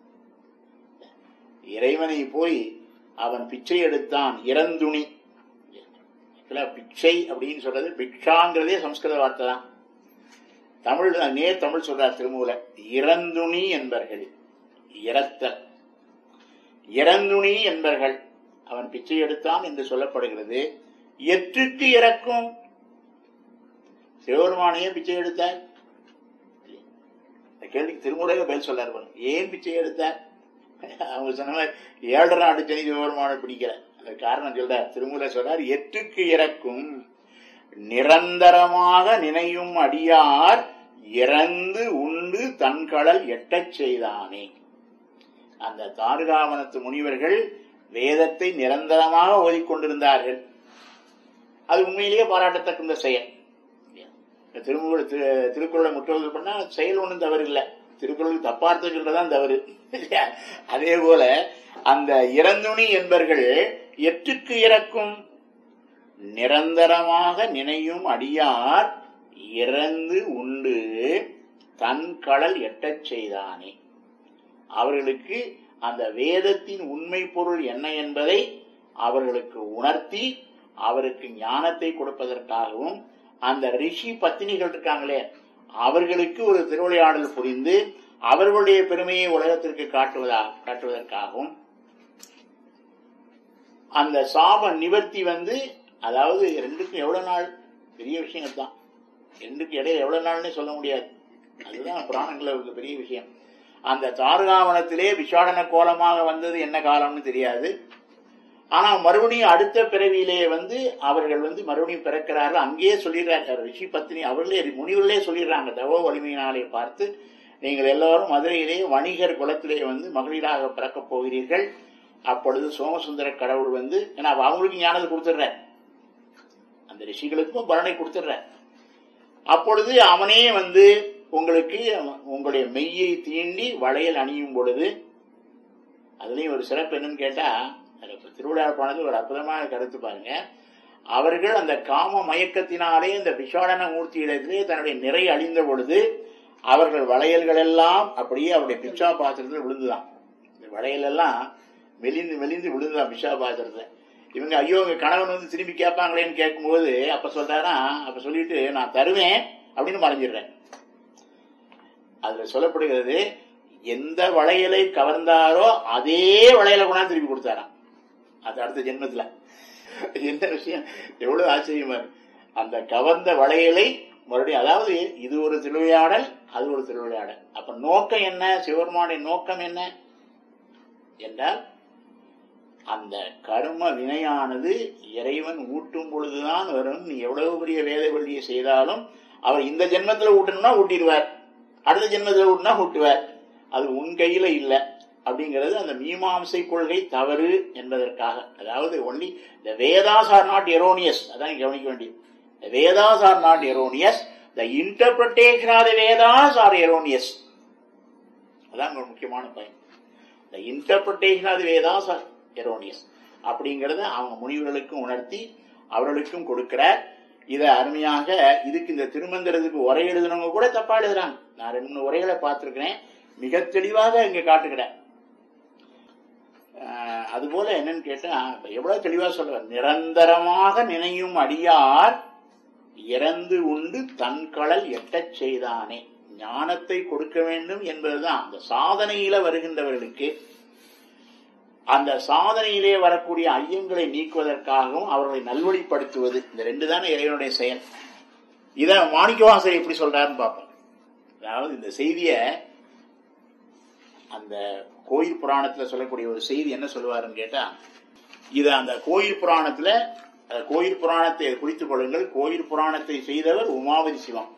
இறைவனை போய் அவன் பிச்சை எடுத்தான் இறந்துணி பிச்சை அப்படின்னு சொல்றது பிக்ஷாங்கிறதே சம்ஸ்கிருத வார்த்தை தான் தமிழ் நேர் தமிழ் சொல்றார் திருமூல இறந்துணி என்பர்கள் இறத்தல் இறந்துணி என்பர்கள் அவன் பிச்சை எடுத்தான் என்று சொல்லப்படுகிறது எற்றுக்கு இறக்கும் சிவபெருமானையே பிச்சை எடுத்தார் கேள்விக்கு திருமுறையில பதில் சொல்லார் ஏன் பிச்சை எடுத்தார் அவங்க சொன்ன மாதிரி ஏழரை நாடு சனி சிவபெருமான பிடிக்கல அந்த காரணம் சொல்றார் திருமுறை சொல்றார் எட்டுக்கு இறக்கும் நிரந்தரமாக நினையும் அடியார் இறந்து உண்டு தன்கடல் எட்டச் செய்தானே அந்த தாருகாவனத்து முனிவர்கள் வேதத்தை நிரந்தரமாக ஓதிக்கொண்டிருந்தார்கள் அது உண்மையிலேயே பாராட்டத்தக்க செயல் திருமுக திருக்குறளை முற்றுவது பண்ணா செயல் ஒன்றும் தவறு இல்லை திருக்குறளுக்கு தப்பார்த்தம் சொல்றதான் தவறு அதே போல அந்த இறந்துணி என்பர்கள் எட்டுக்கு இறக்கும் நிரந்தரமாக நினையும் அடியார் இறந்து உண்டு தன் கடல் எட்டச் செய்தானே அவர்களுக்கு அந்த வேதத்தின் உண்மை பொருள் என்ன என்பதை அவர்களுக்கு உணர்த்தி அவருக்கு ஞானத்தை கொடுப்பதற்காகவும் அந்த ரிஷி பத்தினிகள் இருக்காங்களே அவர்களுக்கு ஒரு திருவிளையாடல் புரிந்து அவர்களுடைய பெருமையை உலகத்திற்கு காட்டுவதா காட்டுவதற்காகவும் அந்த சாப நிவர்த்தி வந்து அதாவது ரெண்டுக்கும் எவ்வளவு நாள் பெரிய விஷயங்கள் தான் ரெண்டுக்கு இடையில எவ்வளவு நாள்னு சொல்ல முடியாது அதுதான் புராணங்கள ஒரு பெரிய விஷயம் அந்த தாருகாவனத்திலே விஷாடன கோலமாக வந்தது என்ன காலம்னு தெரியாது ஆனா மறுபடியும் அடுத்த பிறவியிலே வந்து அவர்கள் வந்து மறுபடியும் பிறக்கிறார்கள் அங்கேயே சொல்லிடுறாங்க ரிஷி பத்னி அவர்களே முனிவர்களே சொல்லிடுறாங்க தவ வலிமையினாலே பார்த்து நீங்கள் எல்லாரும் மதுரையிலே வணிகர் குலத்திலே வந்து மகளிராக பிறக்கப் போகிறீர்கள் அப்பொழுது சோமசுந்தர கடவுள் வந்து ஏன்னா அவங்களுக்கு ஞானத்தை கொடுத்துடுற அந்த ரிஷிகளுக்கும் பலனை கொடுத்துடுற அப்பொழுது அவனே வந்து உங்களுக்கு உங்களுடைய மெய்யை தீண்டி வளையல் அணியும் பொழுது அதுலயும் ஒரு சிறப்பு என்னன்னு கேட்டா திருவிழா பானது ஒரு அற்புதமான கருத்து பாருங்க அவர்கள் அந்த காம மயக்கத்தினாலே இந்த விஷாடன மூர்த்தி இடத்திலே தன்னுடைய நிறை அழிந்த பொழுது அவர்கள் வளையல்கள் எல்லாம் அப்படியே அவருடைய பிச்சா பாத்திரத்தில் விழுந்துதான் இந்த வளையல் எல்லாம் மெலிந்து மெலிந்து விழுந்துதான் பிச்சா பாத்திரத்துல இவங்க ஐயோ உங்க கணவன் வந்து திரும்பி கேட்பாங்களேன்னு கேட்கும்போது அப்ப சொல்றாரா அப்ப சொல்லிட்டு நான் தருவேன் அப்படின்னு மறைஞ்சிடுறேன் அதுல சொல்லப்படுகிறது எந்த வளையலை கவர்ந்தாரோ அதே வளையலை கொண்டாந்து திருப்பி கொடுத்தாராம் அது அடுத்த ஜென்மத்துல என்ன விஷயம் எவ்வளவு ஆச்சரியமா இருக்கு அந்த கவர்ந்த வளையலை மறுபடியும் அதாவது இது ஒரு திருவிளையாடல் அது ஒரு திருவிளையாடல் அப்ப நோக்கம் என்ன சிவபெருமானுடைய நோக்கம் என்ன என்றால் அந்த கர்ம வினையானது இறைவன் ஊட்டும் பொழுதுதான் வரும் நீ எவ்வளவு பெரிய வேத வழியை செய்தாலும் அவர் இந்த ஜென்மத்துல ஊட்டணும்னா ஊட்டிடுவார் அடுத்த ஜென்மத்துல ஊட்டினா ஊட்டுவார் அது உன் கையில இல்லை அப்படிங்கிறது அந்த மீமாம்சை கொள்கை தவறு என்பதற்காக அதாவது only the Vedas are not erroneous அதான் கவனிக்க வேண்டியது the Vedas are not erroneous the interpretation of the Vedas are erroneous அதான் ஒரு முக்கியமான பயன் the interpretation of the Vedas are erroneous அப்படிங்கறத அவங்க முனிவர்களுக்கும் உணர்த்தி அவர்களுக்கும் கொடுக்கிறார் இதை அருமையாக இதுக்கு இந்த திருமந்திரத்துக்கு உரை எழுதுனவங்க கூட தப்பா எழுதுறாங்க நான் ரெண்டு மூணு உரைகளை பார்த்திருக்கிறேன் மிக தெளிவாக இங்க காட்டுகிறேன் அதுபோல என்னன்னு கேட்டா எவ்வளவு தெளிவா சொல்ற நிரந்தரமாக நினையும் அடியார் இறந்து உண்டு தன் கடல் எட்டச் செய்தானே ஞானத்தை கொடுக்க வேண்டும் என்பதுதான் அந்த சாதனையில வருகின்றவர்களுக்கு அந்த சாதனையிலே வரக்கூடிய ஐயங்களை நீக்குவதற்காகவும் அவர்களை நல்வழிப்படுத்துவது இந்த ரெண்டு தானே இறைவனுடைய செயல் இத மாணிக்கவாசர் எப்படி சொல்றாருன்னு பார்ப்போம் அதாவது இந்த செய்திய அந்த கோயில் புராணத்துல சொல்லக்கூடிய ஒரு செய்தி என்ன சொல்லுவாருன்னு கேட்டா இது அந்த கோயில் புராணத்துல அஹ், கோயில் புராணத்தை குறித்துக் கொள்ளுங்கள் கோயில் புராணத்தை செய்தவர் உமாவதி சிவம்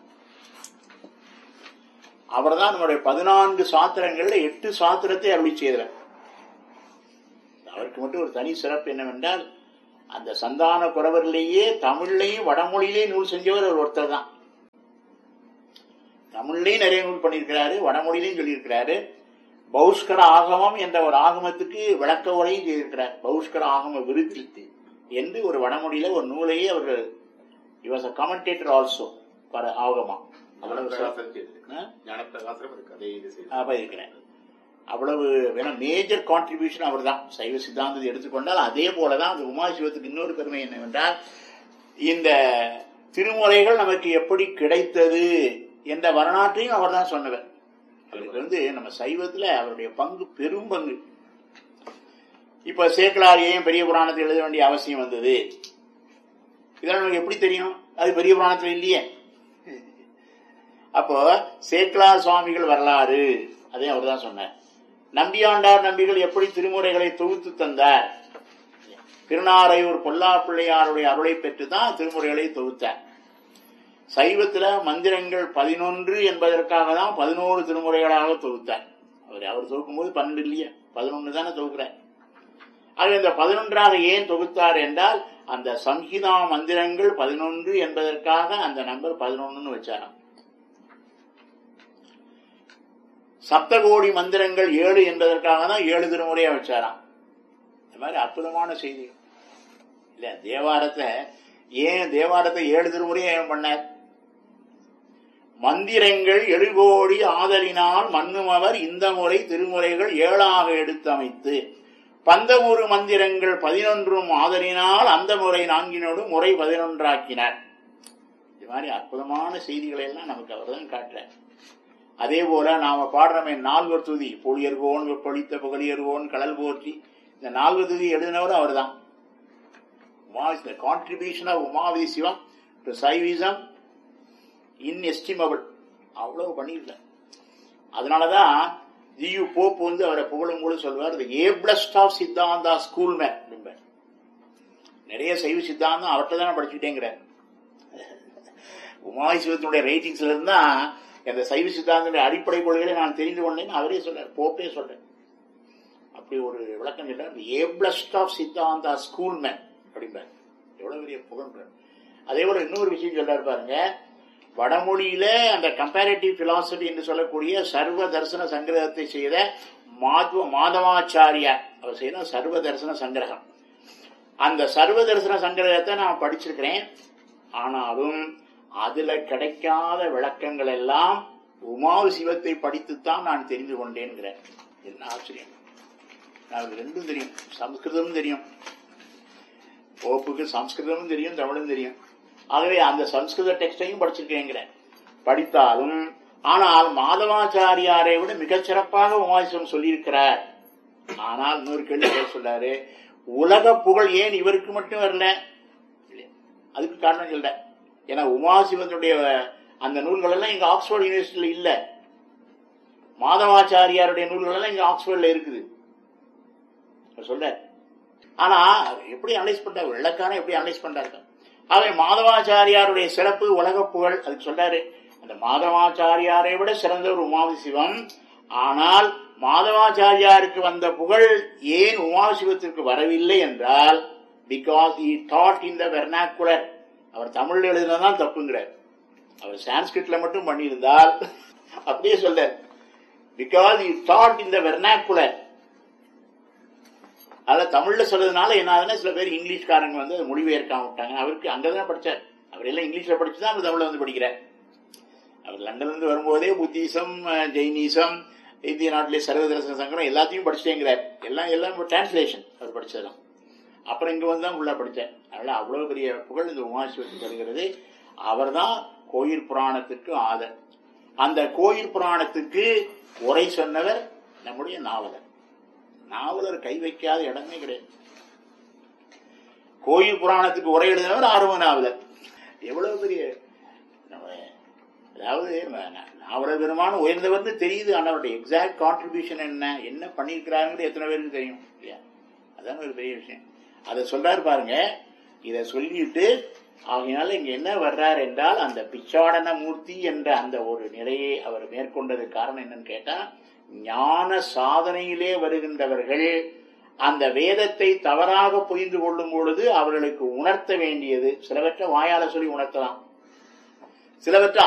அவர்தான் நம்முடைய பதினான்கு சாத்திரங்கள்ல எட்டு சாத்திரத்தை அருளி செய்தவர் அவருக்கு மட்டும் ஒரு தனி சிறப்பு என்னவென்றால் அந்த சந்தான குறவரிலேயே தமிழ்லையும் வடமொழியிலேயும் நூல் செஞ்சவர் அவர் ஒருத்தர் தான் தமிழ்லையும் நிறைய நூல் பண்ணியிருக்கிறாரு வடமொழியிலையும் சொல்லியிருக்கிறாரு பௌஷ்கர ஆகமம் என்ற ஒரு ஆகமத்துக்கு விளக்க உரையும் செய்திருக்கிறார் பௌஷ்கர ஆகம விருத்தி என்று ஒரு வடமொழியில ஒரு நூலையே அவர் he was a commentator also for Agama அவ்வளவு சிறப்பு. ஆ? ஞானப்பிரகாசம் இருக்கு அதே இது செய்து அப்ப இருக்கிறேன் அவ்வளவு வேணும் மேஜர் கான்ட்ரிபியூஷன் அவர் தான் சைவ சித்தாந்தத்தை எடுத்துக்கொண்டால் அதே போலதான் அந்த உமா சிவத்துக்கு இன்னொரு பெருமை என்னவென்றால் இந்த திருமுறைகள் நமக்கு எப்படி கிடைத்தது என்ற வரலாற்றையும் அவர் தான் சொன்னவர் அவருக்கு வந்து நம்ம சைவத்துல அவருடைய பங்கு பெரும் பங்கு இப்ப சேக்கலார் ஏன் பெரிய புராணத்தை எழுத வேண்டிய அவசியம் வந்தது இதெல்லாம் நமக்கு எப்படி தெரியும் அது பெரிய புராணத்துல இல்லையே அப்போ சேக்கலார் சுவாமிகள் வரலாறு அதே அவர் தான் சொன்னார் நம்பியாண்டார் நம்பிகள் எப்படி திருமுறைகளை தொகுத்து தந்தார் திருநாரையூர் பொல்லா பிள்ளையாருடைய அருளை பெற்று தான் திருமுறைகளை தொகுத்தார் சைவத்துல மந்திரங்கள் பதினொன்று என்பதற்காக தான் பதினோரு திருமுறைகளாக தொகுத்தார் அவர் அவர் தொகுக்கும்போது பன்னெண்டு இல்லையா பதினொன்று தானே தொகுக்கிறார் ஆக இந்த பதினொன்றாக ஏன் தொகுத்தார் என்றால் அந்த சம்ஹிதா மந்திரங்கள் பதினொன்று என்பதற்காக அந்த நம்பர் பதினொன்னுன்னு வச்சாராம் சப்தகோடி மந்திரங்கள் ஏழு என்பதற்காக தான் ஏழு திருமுறையா வச்சாராம் இந்த மாதிரி அற்புதமான செய்தி இல்ல தேவாரத்தை ஏன் தேவாரத்தை ஏழு திருமுறையா ஏன் பண்ணார் மந்திரங்கள் எழுகோடி ஆதலினால் மன்னுமவர் இந்த முறை திருமுறைகள் ஏழாக எடுத்தமைத்து பந்தமுறு மந்திரங்கள் பதினொன்றும் ஆதலினால் அந்த முறை நான்கினோடு முறை பதினொன்றாக்கினார் இது மாதிரி அற்புதமான செய்திகளை எல்லாம் நமக்கு அவர்தான் காட்டுறார் அதே போல நாம பாடுறோமே நால்வர் துதி பொழியர்கோன் பொழித்த புகழியர்கோன் கடல் போற்றி இந்த நால்வர் துதி எழுதினவர் அவர்தான் Umavi contribution of Umavi Sivam to Saivism inestimable அவ்வளவு பண்ணியிருக்கார் அதனாலதான் ஜியு போப் வந்து அவரை புகழும் கூட சொல்வார் ablest of Siddhanta school man அப்படிம்பார் நிறைய சைவ சித்தாந்தம் அவர்கிட்ட தானே படிச்சுட்டேங்கிறார் உமாவி சிவத்தினுடைய ரைட்டிங்ஸ்ல இருந்தா இந்த சைவ சித்தாந்தனுடைய அடிப்படை கொள்கைகளை நான் தெரிந்து கொண்டேன் அவரே சொல்றார் போப்பே சொல்றேன் அப்படி ஒரு விளக்கம் சொல்றார் ablest of Siddhanta school man அப்படிம்பார் எவ்வளவு பெரிய புகழ் அதே போல இன்னொரு விஷயம் சொல்றாரு பாருங்க வடமொழியில அந்த கம்பேரிட்டிவ் பிலாசபி என்று சொல்லக்கூடிய சர்வ தரிசன சங்கிரகத்தை செய்த மாதவ மாதவாச்சாரியார் அவர் செய்த சர்வ தரிசன சங்கிரகம் அந்த சர்வ தரிசன சங்கிரகத்தை நான் படிச்சிருக்கிறேன் ஆனாலும் அதுல கிடைக்காத விளக்கங்கள் எல்லாம் உமாவு சிவத்தை படித்துத்தான் நான் தெரிந்து கொண்டேன்கிறேன் என்ன ஆச்சரியம் நான் ரெண்டும் தெரியும் சம்ஸ்கிருதமும் தெரியும் போப்புக்கு சம்ஸ்கிருதமும் தெரியும் தமிழும் தெரியும் ஆகவே அந்த சம்ஸ்கிருத டெக்ஸ்டையும் படிச்சிருக்கேங்கிறேன் படித்தாலும் ஆனால் மாதவாச்சாரியாரை விட மிகச் சிறப்பாக உமாசிவம் சொல்லியிருக்கிறார் ஆனால் இன்னொரு கேள்வி கேட்க சொல்லாரு உலக புகழ் ஏன் இவருக்கு மட்டும் வரல அதுக்கு காரணம் சொல்ல ஏன்னா உமாசிவனுடைய அந்த நூல்கள் எல்லாம் இங்க ஆக்ஸ்போர்ட் யூனிவர்சிட்டியில இல்ல மாதவாச்சாரியாருடைய நூல்கள் எல்லாம் இங்க ஆக்ஸ்போர்ட்ல இருக்குது சொல்ற ஆனா எப்படி அனலைஸ் பண்றாரு வெள்ளக்காரன் எப்படி அனலைஸ் பண்றாரு அவை மாதவாச்சாரியாருடைய சிறப்பு உலக புகழ் அதுக்கு சொல்றாரு அந்த மாதவாச்சாரியாரை விட சிறந்தவர் உமாவி சிவம் ஆனால் மாதவாச்சாரியாருக்கு வந்த புகழ் ஏன் உமாசிவத்திற்கு வரவில்லை என்றால் because he thought in the vernacular அவர் தமிழ்ல எழுதினதான் தப்புங்கிறார் அவர் சான்ஸ்கிரிட்ல மட்டும் பண்ணியிருந்தால் அப்படியே சொல்ற because he thought in the vernacular அதுல தமிழ்ல சொல்றதுனால என்ன ஆகுதுன்னா சில பேர் இங்கிலீஷ்காரங்க வந்து மொழிபெயர்க்காம விட்டாங்க அவருக்கு அங்கதான் படிச்சார் அவர் எல்லாம் இங்கிலீஷ்ல படிச்சுதான் அவர் தமிழ்ல வந்து படிக்கிறார் அவர் லண்டன்ல இருந்து வரும்போதே புத்திசம் ஜெயினிசம் இந்திய நாட்டிலே சர்வதர்சன சங்கரம் எல்லாத்தையும் படிச்சுட்டேங்கிறார் எல்லாம் எல்லாம் டிரான்ஸ்லேஷன் அவர் படிச்சதெல்லாம் அப்புறம் இங்க வந்து தான் உள்ள படித்தார் அதனால அவ்வளவு பெரிய புகழ் இந்த உமாசிவத்துக்கு வருகிறது அவர் தான் கோயில் புராணத்துக்கு ஆதர் அந்த கோயில் புராணத்துக்கு உரை சொன்னவர் நம்முடைய நாவலர் நாவலர் கை வைக்காத இடமே கிடையாது கோயில் புராணத்துக்கு உரை எழுதினவர் ஆர்வ நாவலர் எவ்வளவு பெரிய நம்ம அதாவது நாவலர் பெருமான உயர்ந்தவர்னு தெரியுது ஆனால் அவருடைய எக்ஸாக்ட் கான்ட்ரிபியூஷன் என்ன என்ன பண்ணியிருக்கிறாருங்கிறது எத்தனை பேருக்கு தெரியும் இல்லையா அதான் ஒரு பெரிய விஷயம் அதை சொல்றாரு பாருங்க இத சொல்லிட்டு ஆகையினால இங்க என்ன வர்றார் என்றால் அந்த பிச்சாடன மூர்த்தி என்ற அந்த ஒரு நிலையை அவர் மேற்கொண்டது காரணம் என்னன்னு கேட்டா ஞான சாதனையிலே வருகின்றவர்கள் அந்த வேதத்தை தவறாக புரிந்து கொள்ளும் பொழுது அவர்களுக்கு உணர்த்த வேண்டியது சிலவற்றை வாயால சொல்லி உணர்த்தலாம் சிலவற்றை